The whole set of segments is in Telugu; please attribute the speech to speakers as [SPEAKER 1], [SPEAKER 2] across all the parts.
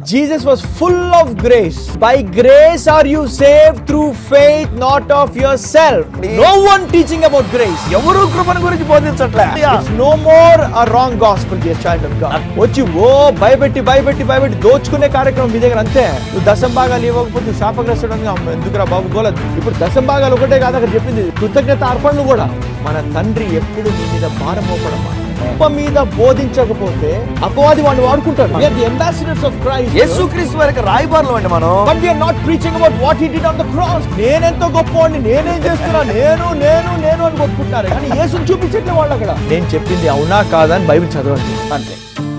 [SPEAKER 1] Jesus was full of grace. By grace are you saved through faith, not of yourself. No one teaching about grace.
[SPEAKER 2] ఎవరు కృపను గురించి బోధించట్లే
[SPEAKER 1] It's no more a wrong gospel, dear child of God. వచ్చి ఓ భయపెట్టి భయపెట్టి భయపెట్టి దోచుకునే కార్యక్రమం మీ దగ్గర అంతే నువ్వు దశం భాగాలు ఇవ్వకపోతే నువ్వు శాపగ్రస్తుడంగా ఎందుకురా బాబు గోలదు ఇప్పుడు దశం భాగాలు ఒకటే కాదు అక్కడ చెప్పింది కృతజ్ఞత అర్పణలు కూడా మన తండ్రి ఎప్పుడు నీ మీద భారం మోపడమా గొప్ప మీద బోధించకపోతే అపవాది వాడిని వాడుకుంటాడు We are the ambassadors of Christ.
[SPEAKER 2] యేసుక్రీస్తు వారికి రాయబారులు అండి మనం
[SPEAKER 1] But we are not preaching about what he did on the cross. నేనెంతో గొప్పవాడిని నేనేం చేస్తున్నా నేను నేను నేను అని కొట్టుకుంటున్నారు కానీ యేసుని చూపించట్లే వాళ్ళు అక్కడ నేను చెప్పింది అవునా కాదా అని బైబిల్ చదవండి
[SPEAKER 2] అంతే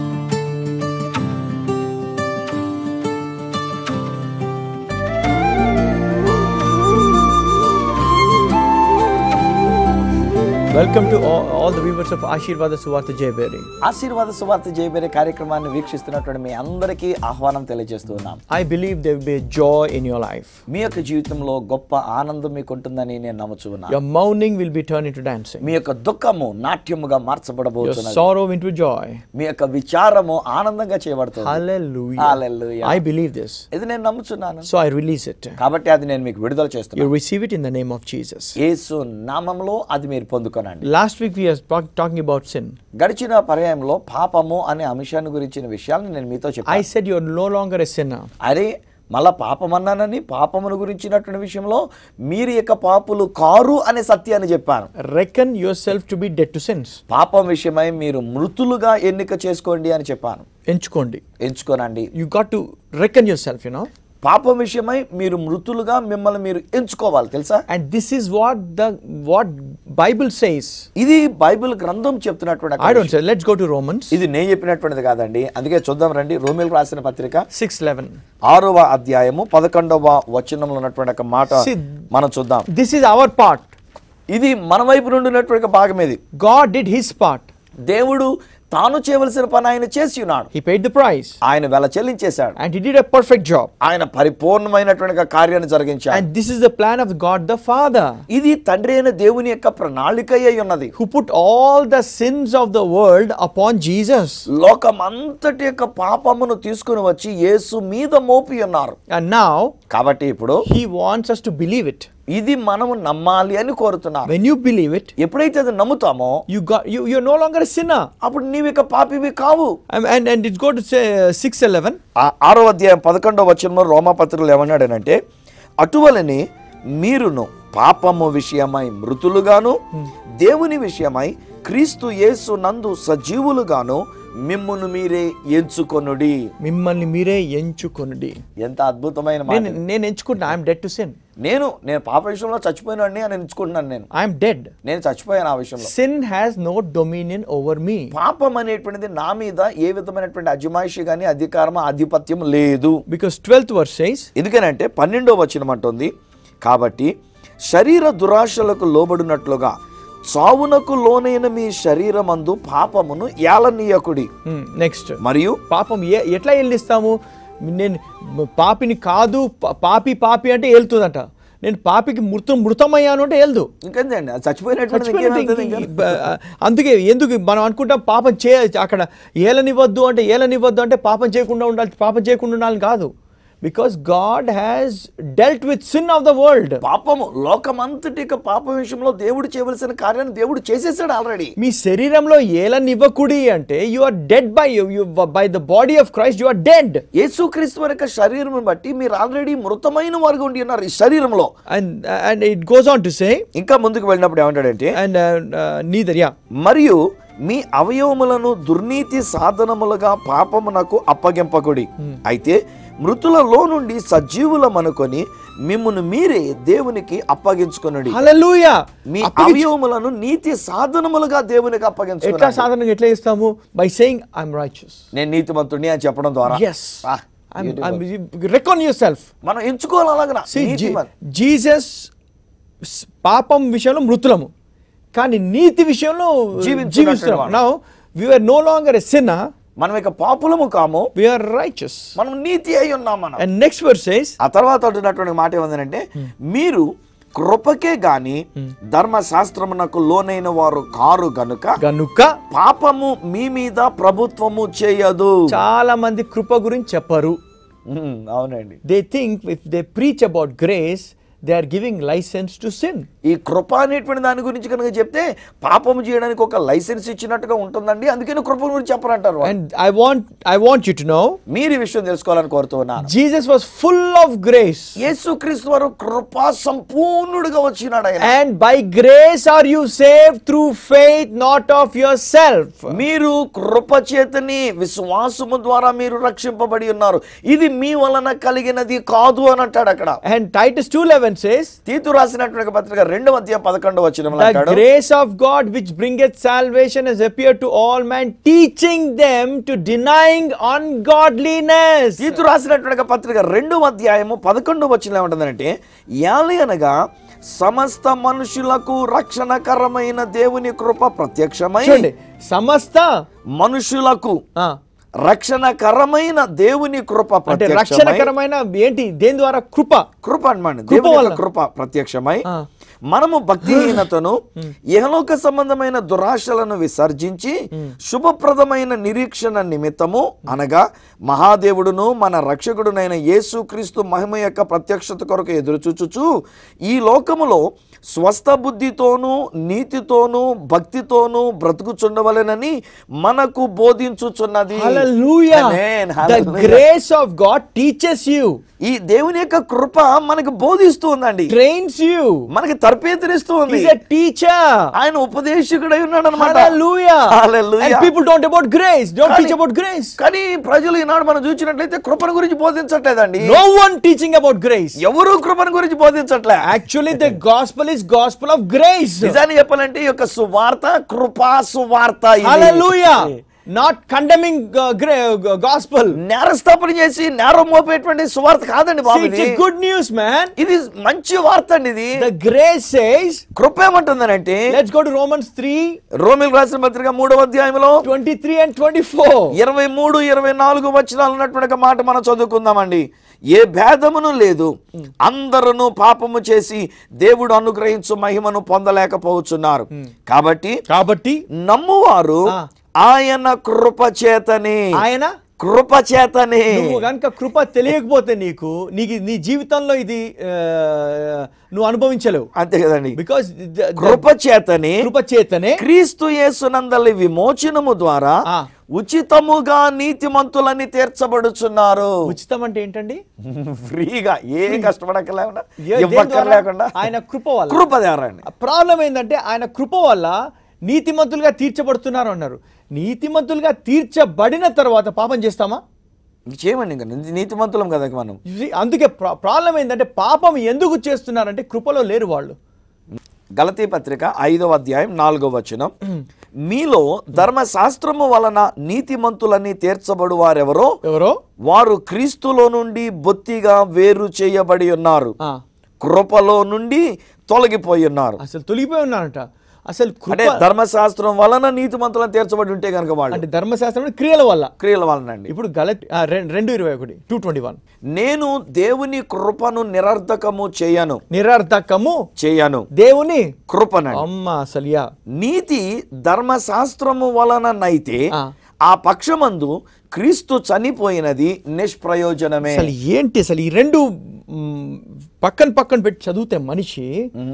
[SPEAKER 1] welcome to all the viewers of ఆశీర్వాద సువార్త జయబేరి
[SPEAKER 2] ఆశీర్వాద సువార్త జయబేరే కార్యక్రమాన్ని వీక్షిస్తున్నటువంటి మీ అందరికీ ఆహ్వానం తెలియజేస్తూ ఉన్నాం
[SPEAKER 1] I believe they be joy in your life
[SPEAKER 2] మీ యొక్క జీవితంలో గొప్ప ఆనందం మీకు ఉంటుందని నేను నమ్ముచూ ఉన్నాను
[SPEAKER 1] your mourning will be turn into dancing
[SPEAKER 2] మీ యొక్క దుఃఖము నాట్యముగా
[SPEAKER 1] యువర్
[SPEAKER 2] మార్చబడబోతున్నది
[SPEAKER 1] సారో ఇంటూ జాయ్
[SPEAKER 2] మీ యొక్క విచారము ఆనందంగా చేయబడుతుంది
[SPEAKER 1] హల్లెలూయా
[SPEAKER 2] Hallelujah.
[SPEAKER 1] ఐ బిలీవ్ దిస్
[SPEAKER 2] ఇది నేను నమ్ముచున్నాను
[SPEAKER 1] సో ఐ రిలీజ్ ఇట్
[SPEAKER 2] కాబట్టి అది నేను మీకు విడుదల
[SPEAKER 1] యు
[SPEAKER 2] చేస్తున్నాను
[SPEAKER 1] receive it in the name of Jesus
[SPEAKER 2] యేసు నామంలో అది మీరు పొందుకోనండి
[SPEAKER 1] last week we are talking about sin
[SPEAKER 2] గడిచిన పర్యాయంలో పాపము అనే అంశాన్ని గురించిన విషయాలను నేను మీతో
[SPEAKER 1] ఐ
[SPEAKER 2] చెప్పాను
[SPEAKER 1] said you are no longer a sinner
[SPEAKER 2] అరే మళ్ళా పాపం అన్నానని పాపమును గురించినటువంటి విషయంలో మీరు యొక్క పాపులు కారు అనే సత్యాన్ని చెప్పాను
[SPEAKER 1] reckon yourself to be dead to sins
[SPEAKER 2] పాపం విషయమై మీరు మృతులుగా ఎన్నిక చేసుకోండి అని చెప్పాను
[SPEAKER 1] ఎంచుకోండి
[SPEAKER 2] ఎంచుకోనండి
[SPEAKER 1] you got to reckon yourself you know
[SPEAKER 2] పాపం విషయమై మీరు మృతులుగా మిమ్మల్ని మీరు ఎంచుకోవాలి తెలుసా
[SPEAKER 1] and this is what the what bible says
[SPEAKER 2] ఇది బైబిల్ గ్రంథం చెప్తున్నటువంటి
[SPEAKER 1] i don't say let's go to romans
[SPEAKER 2] ఇది నేను చెప్పినటువంటిది కాదండి అందుకే చూద్దాం రండి రోమిల్ రాసిన పత్రిక
[SPEAKER 1] 6:11
[SPEAKER 2] ఆరవ అధ్యాయము పదకొండవ వచనంలో ఉన్నటువంటి ఒక మాట
[SPEAKER 1] See,
[SPEAKER 2] మనం చూద్దాం
[SPEAKER 1] this is our part
[SPEAKER 2] ఇది మన వైపు నుండి ఉన్నటువంటి ఒక భాగం ఇది
[SPEAKER 1] god did his part
[SPEAKER 2] దేవుడు తాను చేయవలసిన పని ఆయన చేసి ఉన్నాడు
[SPEAKER 1] he paid the price
[SPEAKER 2] ఆయన వెల చెల్లించేశాడు
[SPEAKER 1] and he did a perfect job
[SPEAKER 2] ఆయన పరిపూర్ణమైనటువంటి ఒక కార్యాన్ని జరిగించాడు
[SPEAKER 1] and this is the plan of god the father
[SPEAKER 2] ఇది తండ్రి అయిన దేవుని యొక్క ప్రణాళిక అయి ఉన్నది
[SPEAKER 1] who put all the sins of the world upon jesus
[SPEAKER 2] లోకమంతటి యొక్క పాపమును తీసుకుని వచ్చి యేసు మీద మోపి ఉన్నారు
[SPEAKER 1] and now
[SPEAKER 2] కాబట్టి ఇప్పుడు
[SPEAKER 1] he wants us to believe it
[SPEAKER 2] ఇది మనము నమ్మాలి అని కోరుతున్నారు
[SPEAKER 1] when you believe it
[SPEAKER 2] ఎప్పుడైతే అది నమ్ముతామో
[SPEAKER 1] you got you you're no longer a sinner
[SPEAKER 2] అప్పుడు నీవు ఇక పాపివి కావు
[SPEAKER 1] and and, and it's go to say uh, 611
[SPEAKER 2] ఆ- ఆరో అధ్యాయం పదకొండవ వచనంలో రోమాపత్రులు ఏమన్నాడనంటే అటువలని మీరును పాపము విషయమై మృతులుగాను దేవుని విషయమై క్రీస్తు యేసు నందు సజీవులుగాను మిమ్మును మీరే ఎంచుకొనుడి
[SPEAKER 1] మిమ్మల్ని మీరే ఎంచుకొనుడి
[SPEAKER 2] ఎంత అద్భుతమైన మాట
[SPEAKER 1] నేను నేను ఎంచుకుంటున్నా ఐఎమ్ డెడ్ టు సిన్
[SPEAKER 2] నేను నేను పాప విషయంలో చచ్చిపోయినాడిని అని ఎంచుకుంటున్నాను నేను
[SPEAKER 1] ఐఎమ్ డెడ్
[SPEAKER 2] నేను చచ్చిపోయాను ఆ విషయంలో
[SPEAKER 1] sin has no dominion over me
[SPEAKER 2] పాపం అనేటువంటిది నా మీద ఏ విధమైనటువంటి అజమాయిషి కానీ అధికారం ఆధిపత్యం లేదు
[SPEAKER 1] బికాస్ ట్వెల్త్ వర్స్ సేస్
[SPEAKER 2] ఎందుకనంటే పన్నెండో వచనం అంటుంది కాబట్టి శరీర దురాశలకు లోబడినట్లుగా చావునకు లోనైన మీ శరీరమందు పాపమును ఏలనీయకుడి
[SPEAKER 1] నెక్స్ట్
[SPEAKER 2] మరియు
[SPEAKER 1] పాపం ఏ ఎట్లా వెళ్ళిస్తాము నేను పాపిని కాదు పా- పాపి పాపి అంటే వెళ్తుందట నేను పాపికి మృతం మృతమయ్యాను అంటే వెళ్దు
[SPEAKER 2] ఇంకేందండి అది చచ్చిపోయినటువంటి ఇంకేం వెళ్తుంది ఇంకా?
[SPEAKER 1] అందుకే ఎందుకు మనం అనుకుంటాం పాపం చే అక్కడ ఏలనివ్వద్దు అంటే ఏలనివ్వద్దు అంటే పాపం చేయకుండా ఉండాలి పాపం చేయకుండా ఉండాలని కాదు because God has dealt with sin of the world
[SPEAKER 2] పాపము లోకమంతటి యొక్క పాప విషయంలో దేవుడు చేయవలసిన కార్యాన్ని దేవుడు చేసేసాడు ఆల్రెడీ
[SPEAKER 1] మీ శరీరంలో ఏలనివ్వకుడి అంటే you are dead by you by the body of Christ you are dead
[SPEAKER 2] యేసుక్రీస్తు వారి యొక్క శరీరం బట్టి మీరు ఆల్రెడీ మృతమైన వారుగా ఉండి ఉన్నారు ఈ శరీరంలో
[SPEAKER 1] and and it goes on to say
[SPEAKER 2] ఇంకా ముందుకు వెళ్ళినప్పుడు ఏమంటాడంటే
[SPEAKER 1] అండ్ నీదర్ యా
[SPEAKER 2] మరియు మీ అవయవములను దుర్నీతి సాధనములుగా పాపమునకు అప్పగింపకుడి అయితే మృతులలో నుండి సజీవులమనుకొని మిమ్మును మీరే దేవునికి అప్పగించుకొనుడి
[SPEAKER 1] హల్లెలూయా
[SPEAKER 2] మీ అవయవములను నీతి సాధనములుగా దేవునికి
[SPEAKER 1] ఎట్లా
[SPEAKER 2] అప్పగించుకున్నాడు
[SPEAKER 1] సాధారణంగా ఎట్లా ఇస్తాము బై సేయింగ్ ఐఎమ్ రైచియస్
[SPEAKER 2] నేను నీతిమంతుడిని అని చెప్పడం ద్వారా
[SPEAKER 1] ఎస్
[SPEAKER 2] Ah,
[SPEAKER 1] రెకాన్ యువర్ సెల్ఫ్
[SPEAKER 2] మనం ఎంచుకోవాలి అలాగనా
[SPEAKER 1] జీసస్ పాపం విషయంలో మృతులము కానీ నీతి విషయంలో
[SPEAKER 2] జీవించున్నటువంటి
[SPEAKER 1] జీవిస్తున్నాం
[SPEAKER 2] వాడు.
[SPEAKER 1] Now we're no longer a sin
[SPEAKER 2] మనం ఇక పాపులము కాము
[SPEAKER 1] వీఆర్ రైచస్
[SPEAKER 2] మనం నీతి అయి ఉన్నాం మనం
[SPEAKER 1] అండ్ నెక్స్ట్ వర్స్ సేస్
[SPEAKER 2] ఆ తర్వాత అంటున్నటువంటి మాట ఏమందంటే మీరు కృపకే గాని ధర్మశాస్త్రమునకు లోనైన వారు కారు గనుక
[SPEAKER 1] గనుక
[SPEAKER 2] పాపము మీ మీద ప్రభుత్వము చేయదు
[SPEAKER 1] చాలా మంది కృప గురించి చెప్పరు
[SPEAKER 2] ఉమ్, అవునండి
[SPEAKER 1] They think if they preach about grace, they are giving license to sin.
[SPEAKER 2] ఈ కృప అనేటువంటి దాని గురించి కనుక చెప్తే పాపం చేయడానికి ఒక లైసెన్స్ ఇచ్చినట్టుగా ఉంటుందండి అందుకని కృప గురించి చెప్పరంటారు వాళ్ళు.
[SPEAKER 1] And I want I want you to know
[SPEAKER 2] మీరు ఈ విషయం తెలుసుకోవాలని కోరుతున్నాను
[SPEAKER 1] Jesus was full of grace.
[SPEAKER 2] యేసుక్రీస్తు వారు కృపా సంపూర్ణుడిగా వచ్చినాడు ఆయన
[SPEAKER 1] And by grace are you saved through faith, not of yourself.
[SPEAKER 2] మీరు కృప చేతని విశ్వాసము ద్వారా మీరు రక్షింపబడి ఉన్నారు ఇది మీ వలన కలిగినది కాదు అని అంటాడు అక్కడ
[SPEAKER 1] And Titus 2:11 says,
[SPEAKER 2] తీతు రాసినటువంటి పత్రిక రెండవ అధ్యాయం పదకొండు వచ్చిన
[SPEAKER 1] The
[SPEAKER 2] అంటాడు
[SPEAKER 1] grace of God which bringeth salvation has appeared to all men, teaching them to denying ungodliness.
[SPEAKER 2] తీతు రాసినటువంటి పత్రిక రెండవ అధ్యాయము పదకొండు వచ్చిన ఏమంటుందంటే యాలి అనగా సమస్త మనుషులకు రక్షణకరమైన దేవుని కృప ప్రత్యక్షమై
[SPEAKER 1] చూడండి సమస్త
[SPEAKER 2] మనుషులకు
[SPEAKER 1] ఆ,
[SPEAKER 2] రక్షణకరమైన దేవుని కృప
[SPEAKER 1] అంటే
[SPEAKER 2] ప్రత్యక్షమై
[SPEAKER 1] రక్షణకరమైన ఏంటి దేని ద్వారా కృప
[SPEAKER 2] కృప అన్నమాట దేవుని యొక్క
[SPEAKER 1] వల్ల.
[SPEAKER 2] కృప ప్రత్యక్షమై
[SPEAKER 1] ఆ.
[SPEAKER 2] మనము భక్తిహీనతను ఇహలోక సంబంధమైన దురాశలను విసర్జించి శుభప్రదమైన నిరీక్షణ నిమిత్తము అనగా మహాదేవుడును మన రక్షకుడునైన యేసుక్రీస్తు మహిమ యొక్క ప్రత్యక్షత కొరకు ఎదురుచూచుచు ఈ లోకములో స్వస్థ బుద్ధితోనూ నీతితోనూ భక్తితోనూ బ్రతుకుచుండవలెనని మనకు బోధించుచున్నది
[SPEAKER 1] Hallelujah.
[SPEAKER 2] Amen.
[SPEAKER 1] The
[SPEAKER 2] Hallelujah.
[SPEAKER 1] grace of God teaches you,
[SPEAKER 2] ఈ దేవుని యొక్క కృప మనకు బోధిస్తూ ఉందండి
[SPEAKER 1] trains you.
[SPEAKER 2] మనకి తర్పేతరిస్తూ ఉంది
[SPEAKER 1] He's a teacher.
[SPEAKER 2] ఆయన ఉపదేశకుడై ఉన్నాడు అనమాట
[SPEAKER 1] Hallelujah. And people don't about grace. Don't teach about grace.
[SPEAKER 2] కానీ ప్రజలు ఈనాడు మనం చూసినట్లయితే కృపను గురించి బోధించట్లేదండి
[SPEAKER 1] No one teaching about grace.
[SPEAKER 2] ఎవరు కృపను గురించి బోధించట్లే
[SPEAKER 1] Actually, the gospel is gospel of grace.
[SPEAKER 2] నిజాన్ని చెప్పాలంటే ఈ యొక్క సువార్త కృపా సువార్త ఇది.
[SPEAKER 1] Hallelujah. Not condemning uh, gra- uh, gospel.
[SPEAKER 2] నేరస్థాపన చేసి నేరం మోపేటువంటి సువార్త కాదండి బాబు
[SPEAKER 1] See, it's
[SPEAKER 2] ఇది
[SPEAKER 1] a good news, man.
[SPEAKER 2] ఇది మంచి వార్త అండి ఇది
[SPEAKER 1] The grace says,
[SPEAKER 2] Krupa ఏమంటుందనంటే
[SPEAKER 1] let's go to Romans 3
[SPEAKER 2] రోమిల్ రాసిన పత్రిక మూడవ అధ్యాయంలో
[SPEAKER 1] 23 and 24.
[SPEAKER 2] ఇరవై మూడు ఇరవై నాలుగు వచనాలు ఉన్నటువంటి ఒక మాట మనం చదువుకుందామండి ఏ భేదమును లేదు అందరూ పాపము చేసి దేవుడు అనుగ్రహించు మహిమను పొందలేకపోవచ్చున్నారు కాబట్టి
[SPEAKER 1] కాబట్టి
[SPEAKER 2] నమ్మువారు
[SPEAKER 1] ఆ.
[SPEAKER 2] ఆయన కృప చేతని
[SPEAKER 1] ఆయన
[SPEAKER 2] కృప చేతని
[SPEAKER 1] నువ్వు కనుక కృప తెలియకపోతే నీకు నీకు నీ జీవితంలో ఇది ఆ, నువ్వు అనుభవించలేవు
[SPEAKER 2] అంతే కదండి
[SPEAKER 1] బికాస్
[SPEAKER 2] కృప చేతని
[SPEAKER 1] కృప చేతనే
[SPEAKER 2] క్రీస్తు యేసునందలి విమోచనము ద్వారా
[SPEAKER 1] ఆ.
[SPEAKER 2] ఉచితముగా నీతిమంతులని తీర్చబడుచున్నారు
[SPEAKER 1] ఉచితం అంటే ఏంటండి
[SPEAKER 2] ఫ్రీగా ఏ కష్టపడక్కర్లేకుండా
[SPEAKER 1] ఏ- దేని ద్వారా?
[SPEAKER 2] ఇవ్వక్కర్లేకుండా
[SPEAKER 1] ఆయన కృప వల్ల
[SPEAKER 2] కృప ద్వారా అండి
[SPEAKER 1] ప్రాబ్లం ఏంటంటే ఆయన కృప వల్ల నీతిమంతులుగా తీర్చబడుతున్నారు అన్నారు నీతిమంతులుగా తీర్చబడిన తర్వాత పాపం చేస్తామా
[SPEAKER 2] చేయమండి ఇంకా నీతిమంతులం కదా మనం
[SPEAKER 1] You see, అందుకే ప్రాబ్లం ఏంటంటే పాపం ఎందుకు చేస్తున్నారంటే కృపలో లేరు వాళ్ళు
[SPEAKER 2] గలతీ పత్రిక ఐదవ అధ్యాయం నాలుగవ వచనం మీలో ధర్మశాస్త్రము వలన నీతిమంతులని తీర్చబడు వారెవరో
[SPEAKER 1] ఎవరో
[SPEAKER 2] వారు క్రీస్తులో నుండి బొత్తిగా వేరు చేయబడి ఉన్నారు
[SPEAKER 1] ఆ,
[SPEAKER 2] కృపలో నుండి తొలగిపోయి ఉన్నారు
[SPEAKER 1] అసలు తొలగిపోయి ఉన్నారంట అసలు
[SPEAKER 2] అంటే
[SPEAKER 1] కృప
[SPEAKER 2] ధర్మశాస్త్రం వలన నీతిమంతులను తీర్చబడి ఉంటే కనుక వాళ్ళు
[SPEAKER 1] అంటే ధర్మశాస్త్రం అంటే క్రియల వల్ల
[SPEAKER 2] క్రియల వలన అండి
[SPEAKER 1] ఇప్పుడు గలత్ ఆ, రెం- రెండు ఇరవై ఒకటి టూ ట్వంటీ వన్
[SPEAKER 2] నేను దేవుని కృపను నిరర్ధకము చేయను
[SPEAKER 1] నిరర్థకము
[SPEAKER 2] చేయను
[SPEAKER 1] దేవుని
[SPEAKER 2] కృపనండి
[SPEAKER 1] అమ్మ అసలు యా
[SPEAKER 2] నీతి ధర్మశాస్త్రము వలననైతే
[SPEAKER 1] ఆ.
[SPEAKER 2] ఆ పక్షమందు క్రీస్తు చనిపోయినది నిష్ప్రయోజనమే
[SPEAKER 1] అసలు ఏంటి అసలు ఈ రెండు మ్, పక్కన పక్కన పెట్టి చదివితే మనిషి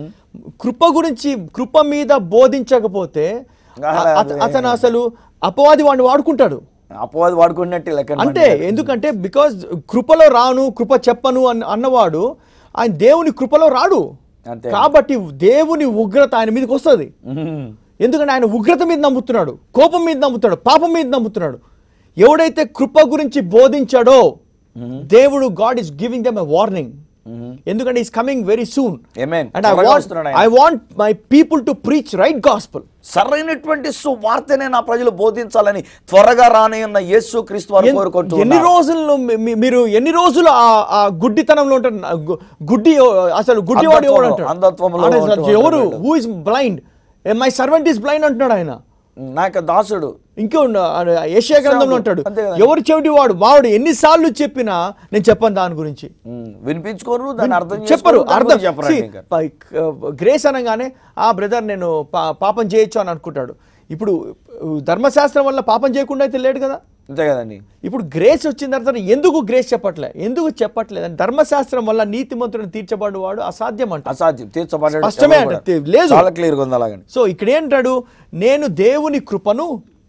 [SPEAKER 1] కృప గురించి కృప మీద బోధించకపోతే అ- అత- అతను అసలు అపవాది వాడిని వాడుకుంటాడు
[SPEAKER 2] అపవాది వాడుకున్నట్టే లెక్క
[SPEAKER 1] అంటే ఎందుకంటే బికాజ్ కృపలో రాను కృప చెప్పను అన్న అన్నవాడు ఆయన దేవుని కృపలో రాడు
[SPEAKER 2] అంతే.
[SPEAKER 1] కాబట్టి దేవుని ఉగ్రత ఆయన మీదకి వస్తుంది ఎందుకంటే ఆయన ఉగ్రత మీద నమ్ముతున్నాడు కోపం మీద నమ్ముతున్నాడు పాపం మీద నమ్ముతున్నాడు ఎవడైతే కృప గురించి బోధించాడో దేవుడు God is giving them a warning ఎందుకంటే is coming very soon
[SPEAKER 2] Amen.
[SPEAKER 1] And I
[SPEAKER 2] త్వరగా
[SPEAKER 1] వాంట్
[SPEAKER 2] వస్తున్నాడు ఆయన.
[SPEAKER 1] I want my people to preach right gospel
[SPEAKER 2] సరైనటువంటి సువార్తనే నా ప్రజలు బోధించాలని త్వరగా రానయ్యున్న యేసు క్రీస్తు వారు కోరుకుంటూ
[SPEAKER 1] ఎన్ని రోజులు మీ- మీ- మీరు ఎన్ని రోజులు ఆ- ఆ గుడ్డితనంలో ఉంటారు నా- గు- గుడ్డి అసలు గుడ్డివాడు ఎవడు
[SPEAKER 2] అంధత్వంలో-
[SPEAKER 1] అంటాడు
[SPEAKER 2] అంధత్వంలో
[SPEAKER 1] అంటే అసలు
[SPEAKER 2] ఉంటూ
[SPEAKER 1] ఎవరు
[SPEAKER 2] ఉంటాడు.
[SPEAKER 1] Who is blind my servant is blind అంటున్నాడు ఆయన
[SPEAKER 2] నా యొక్క దాసుడు
[SPEAKER 1] ఇంకో ఏషియా గ్రంథంలో అంటాడు
[SPEAKER 2] అంతే కదా.
[SPEAKER 1] ఎవరు చెవిటి వాడు వాడు ఎన్నిసార్లు చెప్పినా నేను చెప్పను దాని గురించి
[SPEAKER 2] ఉమ్, వినిపించుకోరు దాన్ని అర్థం
[SPEAKER 1] చెప్పరు
[SPEAKER 2] చేసుకోరు, దాని
[SPEAKER 1] అర్థం
[SPEAKER 2] గురించి చెప్పరండి ఇంకా.
[SPEAKER 1] గ్రేస్ అనగానే ఆ బ్రదర్ నేను పా- పాపం చేయొచ్చు అని అనుకుంటాడు ఇప్పుడు ధర్మశాస్త్రం వల్ల పాపం చేయకుండా అయితే లేడు కదా
[SPEAKER 2] అంతే కదండి
[SPEAKER 1] ఇప్పుడు గ్రేస్ వచ్చిన తర్వాత ఎందుకు గ్రేస్ చెప్పట్లే ఎందుకు చెప్పట్లేదు అని ధర్మశాస్త్రం వల్ల నీతిమంతుడిని తీర్చబడు వాడు అసాధ్యం అంట
[SPEAKER 2] అసాధ్యం తీర్చబడ్డాడు
[SPEAKER 1] స్పష్టమే
[SPEAKER 2] ఎవరు
[SPEAKER 1] అంటే
[SPEAKER 2] కూడా.
[SPEAKER 1] తే- లేదు.
[SPEAKER 2] చాలా క్లియర్గా ఉంది అలాగని
[SPEAKER 1] సో ఇక్కడ ఏంటాడు నేను దేవుని కృపను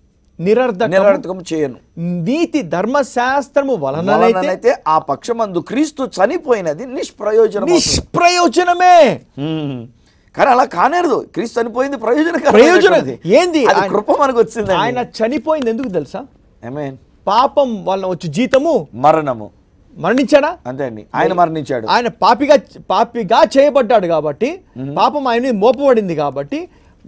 [SPEAKER 1] నిరర్ధక
[SPEAKER 2] నిరర్థకం చేయను
[SPEAKER 1] నీతి ధర్మశాస్త్రము వలనైతే
[SPEAKER 2] వలనైతే ఆ పక్షమందు క్రీస్తు చనిపోయినది నిష్ప్రయోజనం అవుతుంది.
[SPEAKER 1] నిష్ప్రయోజనమే
[SPEAKER 2] హ్మ్. కానీ అలా కానేరదు క్రీస్తు చనిపోయింది ప్రయోజనం
[SPEAKER 1] ప్రయోజనం ఏంది
[SPEAKER 2] అది
[SPEAKER 1] ఆయన-
[SPEAKER 2] కృప మనకు వచ్చింది
[SPEAKER 1] ఆయన చనిపోయింది ఎందుకు తెలుసా
[SPEAKER 2] మీన్
[SPEAKER 1] పాపం వల్ల వచ్చి జీతము
[SPEAKER 2] మరణము
[SPEAKER 1] మరణించాడా
[SPEAKER 2] అంతే అండి ఆయన మరణించాడు
[SPEAKER 1] ఆయన పాపిగా పాపిగా చేయబడ్డాడు కాబట్టి పాపం ఆయన మీద మోపబడింది కాబట్టి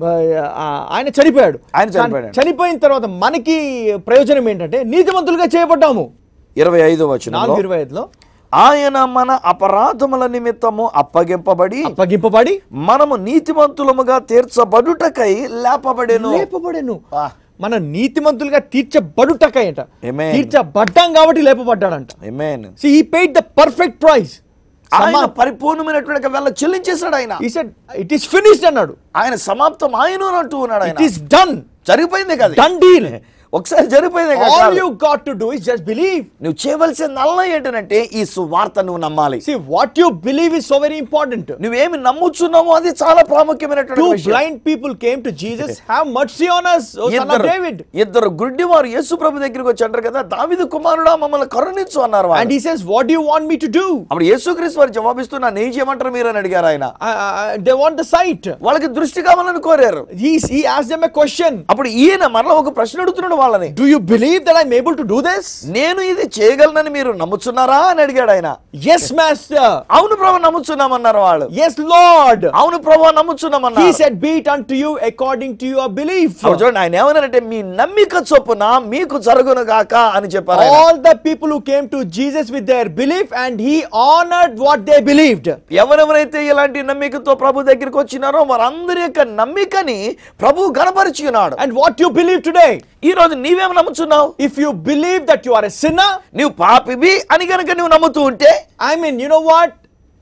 [SPEAKER 1] ఆ, ఆయన చనిపోయాడు
[SPEAKER 2] ఆయన చనిపోయాడు.
[SPEAKER 1] చనిపోయిన తర్వాత మనకి ప్రయోజనం ఏంటంటే నీతిమంతులుగా చేయబడ్డాము
[SPEAKER 2] ఇరవై ఐదో వచనంలో
[SPEAKER 1] నాలుగు ఇరవై ఐదులో
[SPEAKER 2] ఆయన మన అపరాధముల నిమిత్తము అప్పగింపబడి
[SPEAKER 1] అప్పగింపబడి
[SPEAKER 2] మనము నీతిమంతులముగా తీర్చబడుటకై లేపబడెను
[SPEAKER 1] లేపబడెను
[SPEAKER 2] ఆ.
[SPEAKER 1] మన నీతిమంతులుగా తీర్చబడుటకైట
[SPEAKER 2] Amen.
[SPEAKER 1] తీర్చబడ్డాం కాబట్టి లేపబడ్డాడంట
[SPEAKER 2] Amen.
[SPEAKER 1] సో ఈ పెయిడ్ ద పర్ఫెక్ట్ ప్రైస్
[SPEAKER 2] ఆయన పరిపూర్ణమైనటువంటి వెళ్ళ చెల్లించేశాడు ఆయన
[SPEAKER 1] ఈ సెడ్ ఇట్ ఈస్ ఫినిష్డ్ అన్నాడు
[SPEAKER 2] ఆయన సమాప్తం ఆయన అంటూ ఉన్నాడు
[SPEAKER 1] ఇట్
[SPEAKER 2] ఆయన
[SPEAKER 1] ఈస్ డన్
[SPEAKER 2] జరిగిపోయింది కదా
[SPEAKER 1] డన్ డీల్
[SPEAKER 2] ఒకసారి జరిగిపోయింది కదా
[SPEAKER 1] ఆల్
[SPEAKER 2] చాలు.
[SPEAKER 1] You got to do is just believe
[SPEAKER 2] నువ్వు చేయవలసిన నల్ల ఏంటంటే ఈ సువార్త నువ్వు నమ్మాలి
[SPEAKER 1] See, what you believe is so very important.
[SPEAKER 2] నువ్వేమి నమ్ముచున్నావో అది చాలా ప్రాముఖ్యమైనటువంటి
[SPEAKER 1] Two
[SPEAKER 2] విషయం.
[SPEAKER 1] blind people came to Jesus. Have mercy on us, O son of
[SPEAKER 2] ఇద్దరు
[SPEAKER 1] David.
[SPEAKER 2] ఇద్దరు గుడ్డి వారు యేసు ప్రభు దగ్గరికి వచ్చి అంటారు కదా దావిదు కుమారుడా మమ్మల్ని కరుణించు అన్నారు వాళ్ళు.
[SPEAKER 1] And he says, What do you want me to do?
[SPEAKER 2] అప్పుడు యేసుక్రీస్తు వారు జవాబిస్తూ నన్ను ఏం చేయమంటారు మీరు అని అడిగారు ఆయన
[SPEAKER 1] Uh, uh, they want the sight.
[SPEAKER 2] వాళ్ళకి దృష్టి కావాలని కోరారు
[SPEAKER 1] He, he asked them a question
[SPEAKER 2] అప్పుడు ఈయన మరలా ఒక ప్రశ్న అడుగుతున్నాడు వాళ్ళని
[SPEAKER 1] Do you believe that I'm able to do this?
[SPEAKER 2] నేను ఇది చేయగలనని మీరు నమ్ముచున్నారా అని అడిగాడు ఆయన
[SPEAKER 1] Yes, Master.
[SPEAKER 2] అవును ప్రభు నమ్ముచున్నామన్నారు వాళ్ళు
[SPEAKER 1] Yes, Lord.
[SPEAKER 2] అవును ప్రభు
[SPEAKER 1] He
[SPEAKER 2] నమ్ముచున్నామన్నారు
[SPEAKER 1] said, Be it unto you according to your belief.
[SPEAKER 2] అప్పుడు చూడండి ఆయన ఏమన్నారంటే మీ నమ్మిక చొప్పున మీకు జరుగును గాక అని చెప్పారు ఆయన.
[SPEAKER 1] All the people who came to Jesus with their belief, and he honored what they believed.
[SPEAKER 2] ఎవరెవరైతే ఇలాంటి నమ్మికతో ప్రభు దగ్గరికి వచ్చినారో వారందరి యొక్క నమ్మికని ప్రభు గనపరిచి ఉన్నాడు
[SPEAKER 1] And what you believe today,
[SPEAKER 2] ఈ రోజు నీవేం నమ్ముచున్నావు
[SPEAKER 1] if you believe that you are a sinner,
[SPEAKER 2] నువ్వు పాపివి అని గనుక నువ్వు నమ్ముతూ ఉంటే
[SPEAKER 1] I mean, you know what?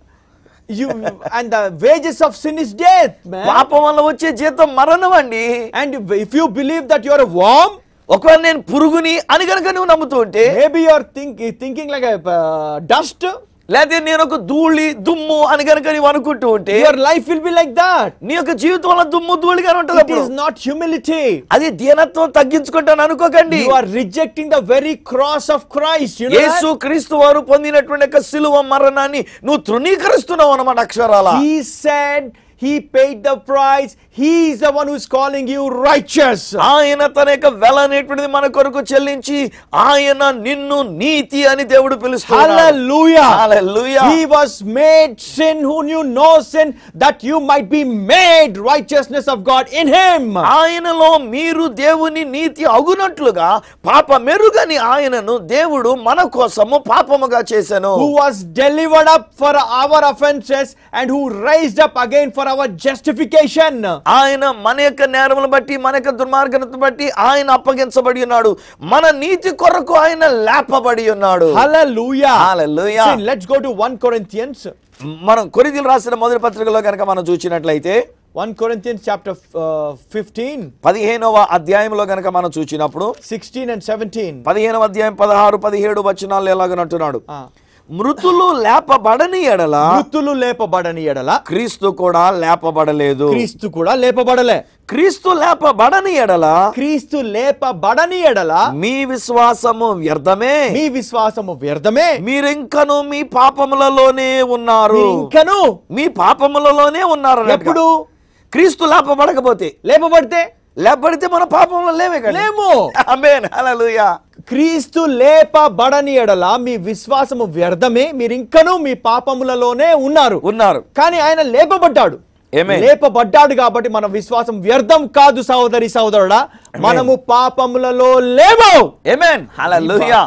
[SPEAKER 1] You and the wages of sin is death, man.
[SPEAKER 2] పాపం వల్ల వచ్చే జీతం మరణం అండి
[SPEAKER 1] And if, if you believe that you are a worm,
[SPEAKER 2] ఒకవేళ నేను పురుగుని అని గనుక నువ్వు నమ్ముతూ ఉంటే
[SPEAKER 1] maybe you are think, thinking like a uh, dust.
[SPEAKER 2] లేదా నేను ఒక ధూళి దుమ్ము అని గనుక నీవు అనుకుంటూ ఉంటే
[SPEAKER 1] Your life will be like that.
[SPEAKER 2] నీ యొక్క జీవితం వల్ల దుమ్ము ధూళిగా ఉంటుంది
[SPEAKER 1] It
[SPEAKER 2] అప్పుడు.
[SPEAKER 1] is not humility.
[SPEAKER 2] అది దీనత్వం తగ్గించుకుంటాను అనుకోకండి
[SPEAKER 1] You are rejecting the very cross of Christ. You know
[SPEAKER 2] Yesu
[SPEAKER 1] that?
[SPEAKER 2] క్రీస్తు వారు పొందినటువంటి యొక్క సిలువ మరణాన్ని నువ్వు తృణీకరిస్తున్నావు అన్నమాట అక్షరాల
[SPEAKER 1] He said he paid the price. He is the one who is calling you righteous.
[SPEAKER 2] ఆయన తన యొక్క వెల అనేటువంటిది మన కొరకు చెల్లించి ఆయన నిన్ను నీతి అని దేవుడు పిలుస్తున్నాడు
[SPEAKER 1] Hallelujah.
[SPEAKER 2] Hallelujah.
[SPEAKER 1] He was made sin who knew no sin that you might be made righteousness of God in him.
[SPEAKER 2] ఆయనలో మీరు దేవుని నీతి అగునట్లుగా పాప మెరుగని ఆయనను దేవుడు మన కోసము పాపముగా చేశాను
[SPEAKER 1] Who was delivered up for our offenses and who raised up again for our justification.
[SPEAKER 2] ఆయన మన యొక్క నేరములు బట్టి మన యొక్క దుర్మార్గత బట్టి ఆయన అప్పగించబడి ఉన్నాడు మన నీతి కొరకు ఆయన లేపబడి ఉన్నాడు
[SPEAKER 1] Hallelujah.
[SPEAKER 2] Hallelujah.
[SPEAKER 1] See, let's go to 1 Corinthians.
[SPEAKER 2] మనం కొరిదీలు రాసిన మొదటి పత్రికలో కనుక మనం చూసినట్లయితే
[SPEAKER 1] 1 Corinthians chapter uh, 15,
[SPEAKER 2] పదిహేనవ అధ్యాయంలో కనుక మనం చూసినప్పుడు
[SPEAKER 1] 16 and 17.
[SPEAKER 2] పదిహేనవ అధ్యాయం పదహారు పదిహేడు వచనాలు ఎలాగనంటున్నాడు
[SPEAKER 1] Ah.
[SPEAKER 2] మృతులు లేపబడని ఎడల
[SPEAKER 1] మృతులు లేపబడని ఎడల
[SPEAKER 2] క్రీస్తు కూడా లేపబడలేదు
[SPEAKER 1] క్రీస్తు కూడా లేపబడలే
[SPEAKER 2] క్రీస్తు లేపబడని ఎడల
[SPEAKER 1] క్రీస్తు లేపబడని ఎడల
[SPEAKER 2] మీ విశ్వాసము వ్యర్థమే
[SPEAKER 1] మీ విశ్వాసము వ్యర్థమే
[SPEAKER 2] మీరింకను మీ పాపములలోనే ఉన్నారు
[SPEAKER 1] మీరు ఇంకను
[SPEAKER 2] మీ పాపములలోనే ఉన్నారు అన్నట్టుగా.
[SPEAKER 1] ఎప్పుడు
[SPEAKER 2] క్రీస్తు లేపబడకపోతే
[SPEAKER 1] లేపబడితే
[SPEAKER 2] లేపబడితే మన పాపంలో లేవే కదా
[SPEAKER 1] లేము
[SPEAKER 2] ఆమేన్ హల్లెలూయా
[SPEAKER 1] క్రీస్తు లేపబడని ఎడల మీ విశ్వాసము వ్యర్థమే మీరు ఇంకను మీ పాపములలోనే ఉన్నారు
[SPEAKER 2] ఉన్నారు
[SPEAKER 1] కానీ ఆయన లేపబడ్డాడు
[SPEAKER 2] Amen.
[SPEAKER 1] లేపబడ్డాడు కాబట్టి మన విశ్వాసం వ్యర్థం కాదు సహోదరి సహోదరుడా మనము పాపములలో లేము
[SPEAKER 2] ఆమేన్ హల్లెలూయా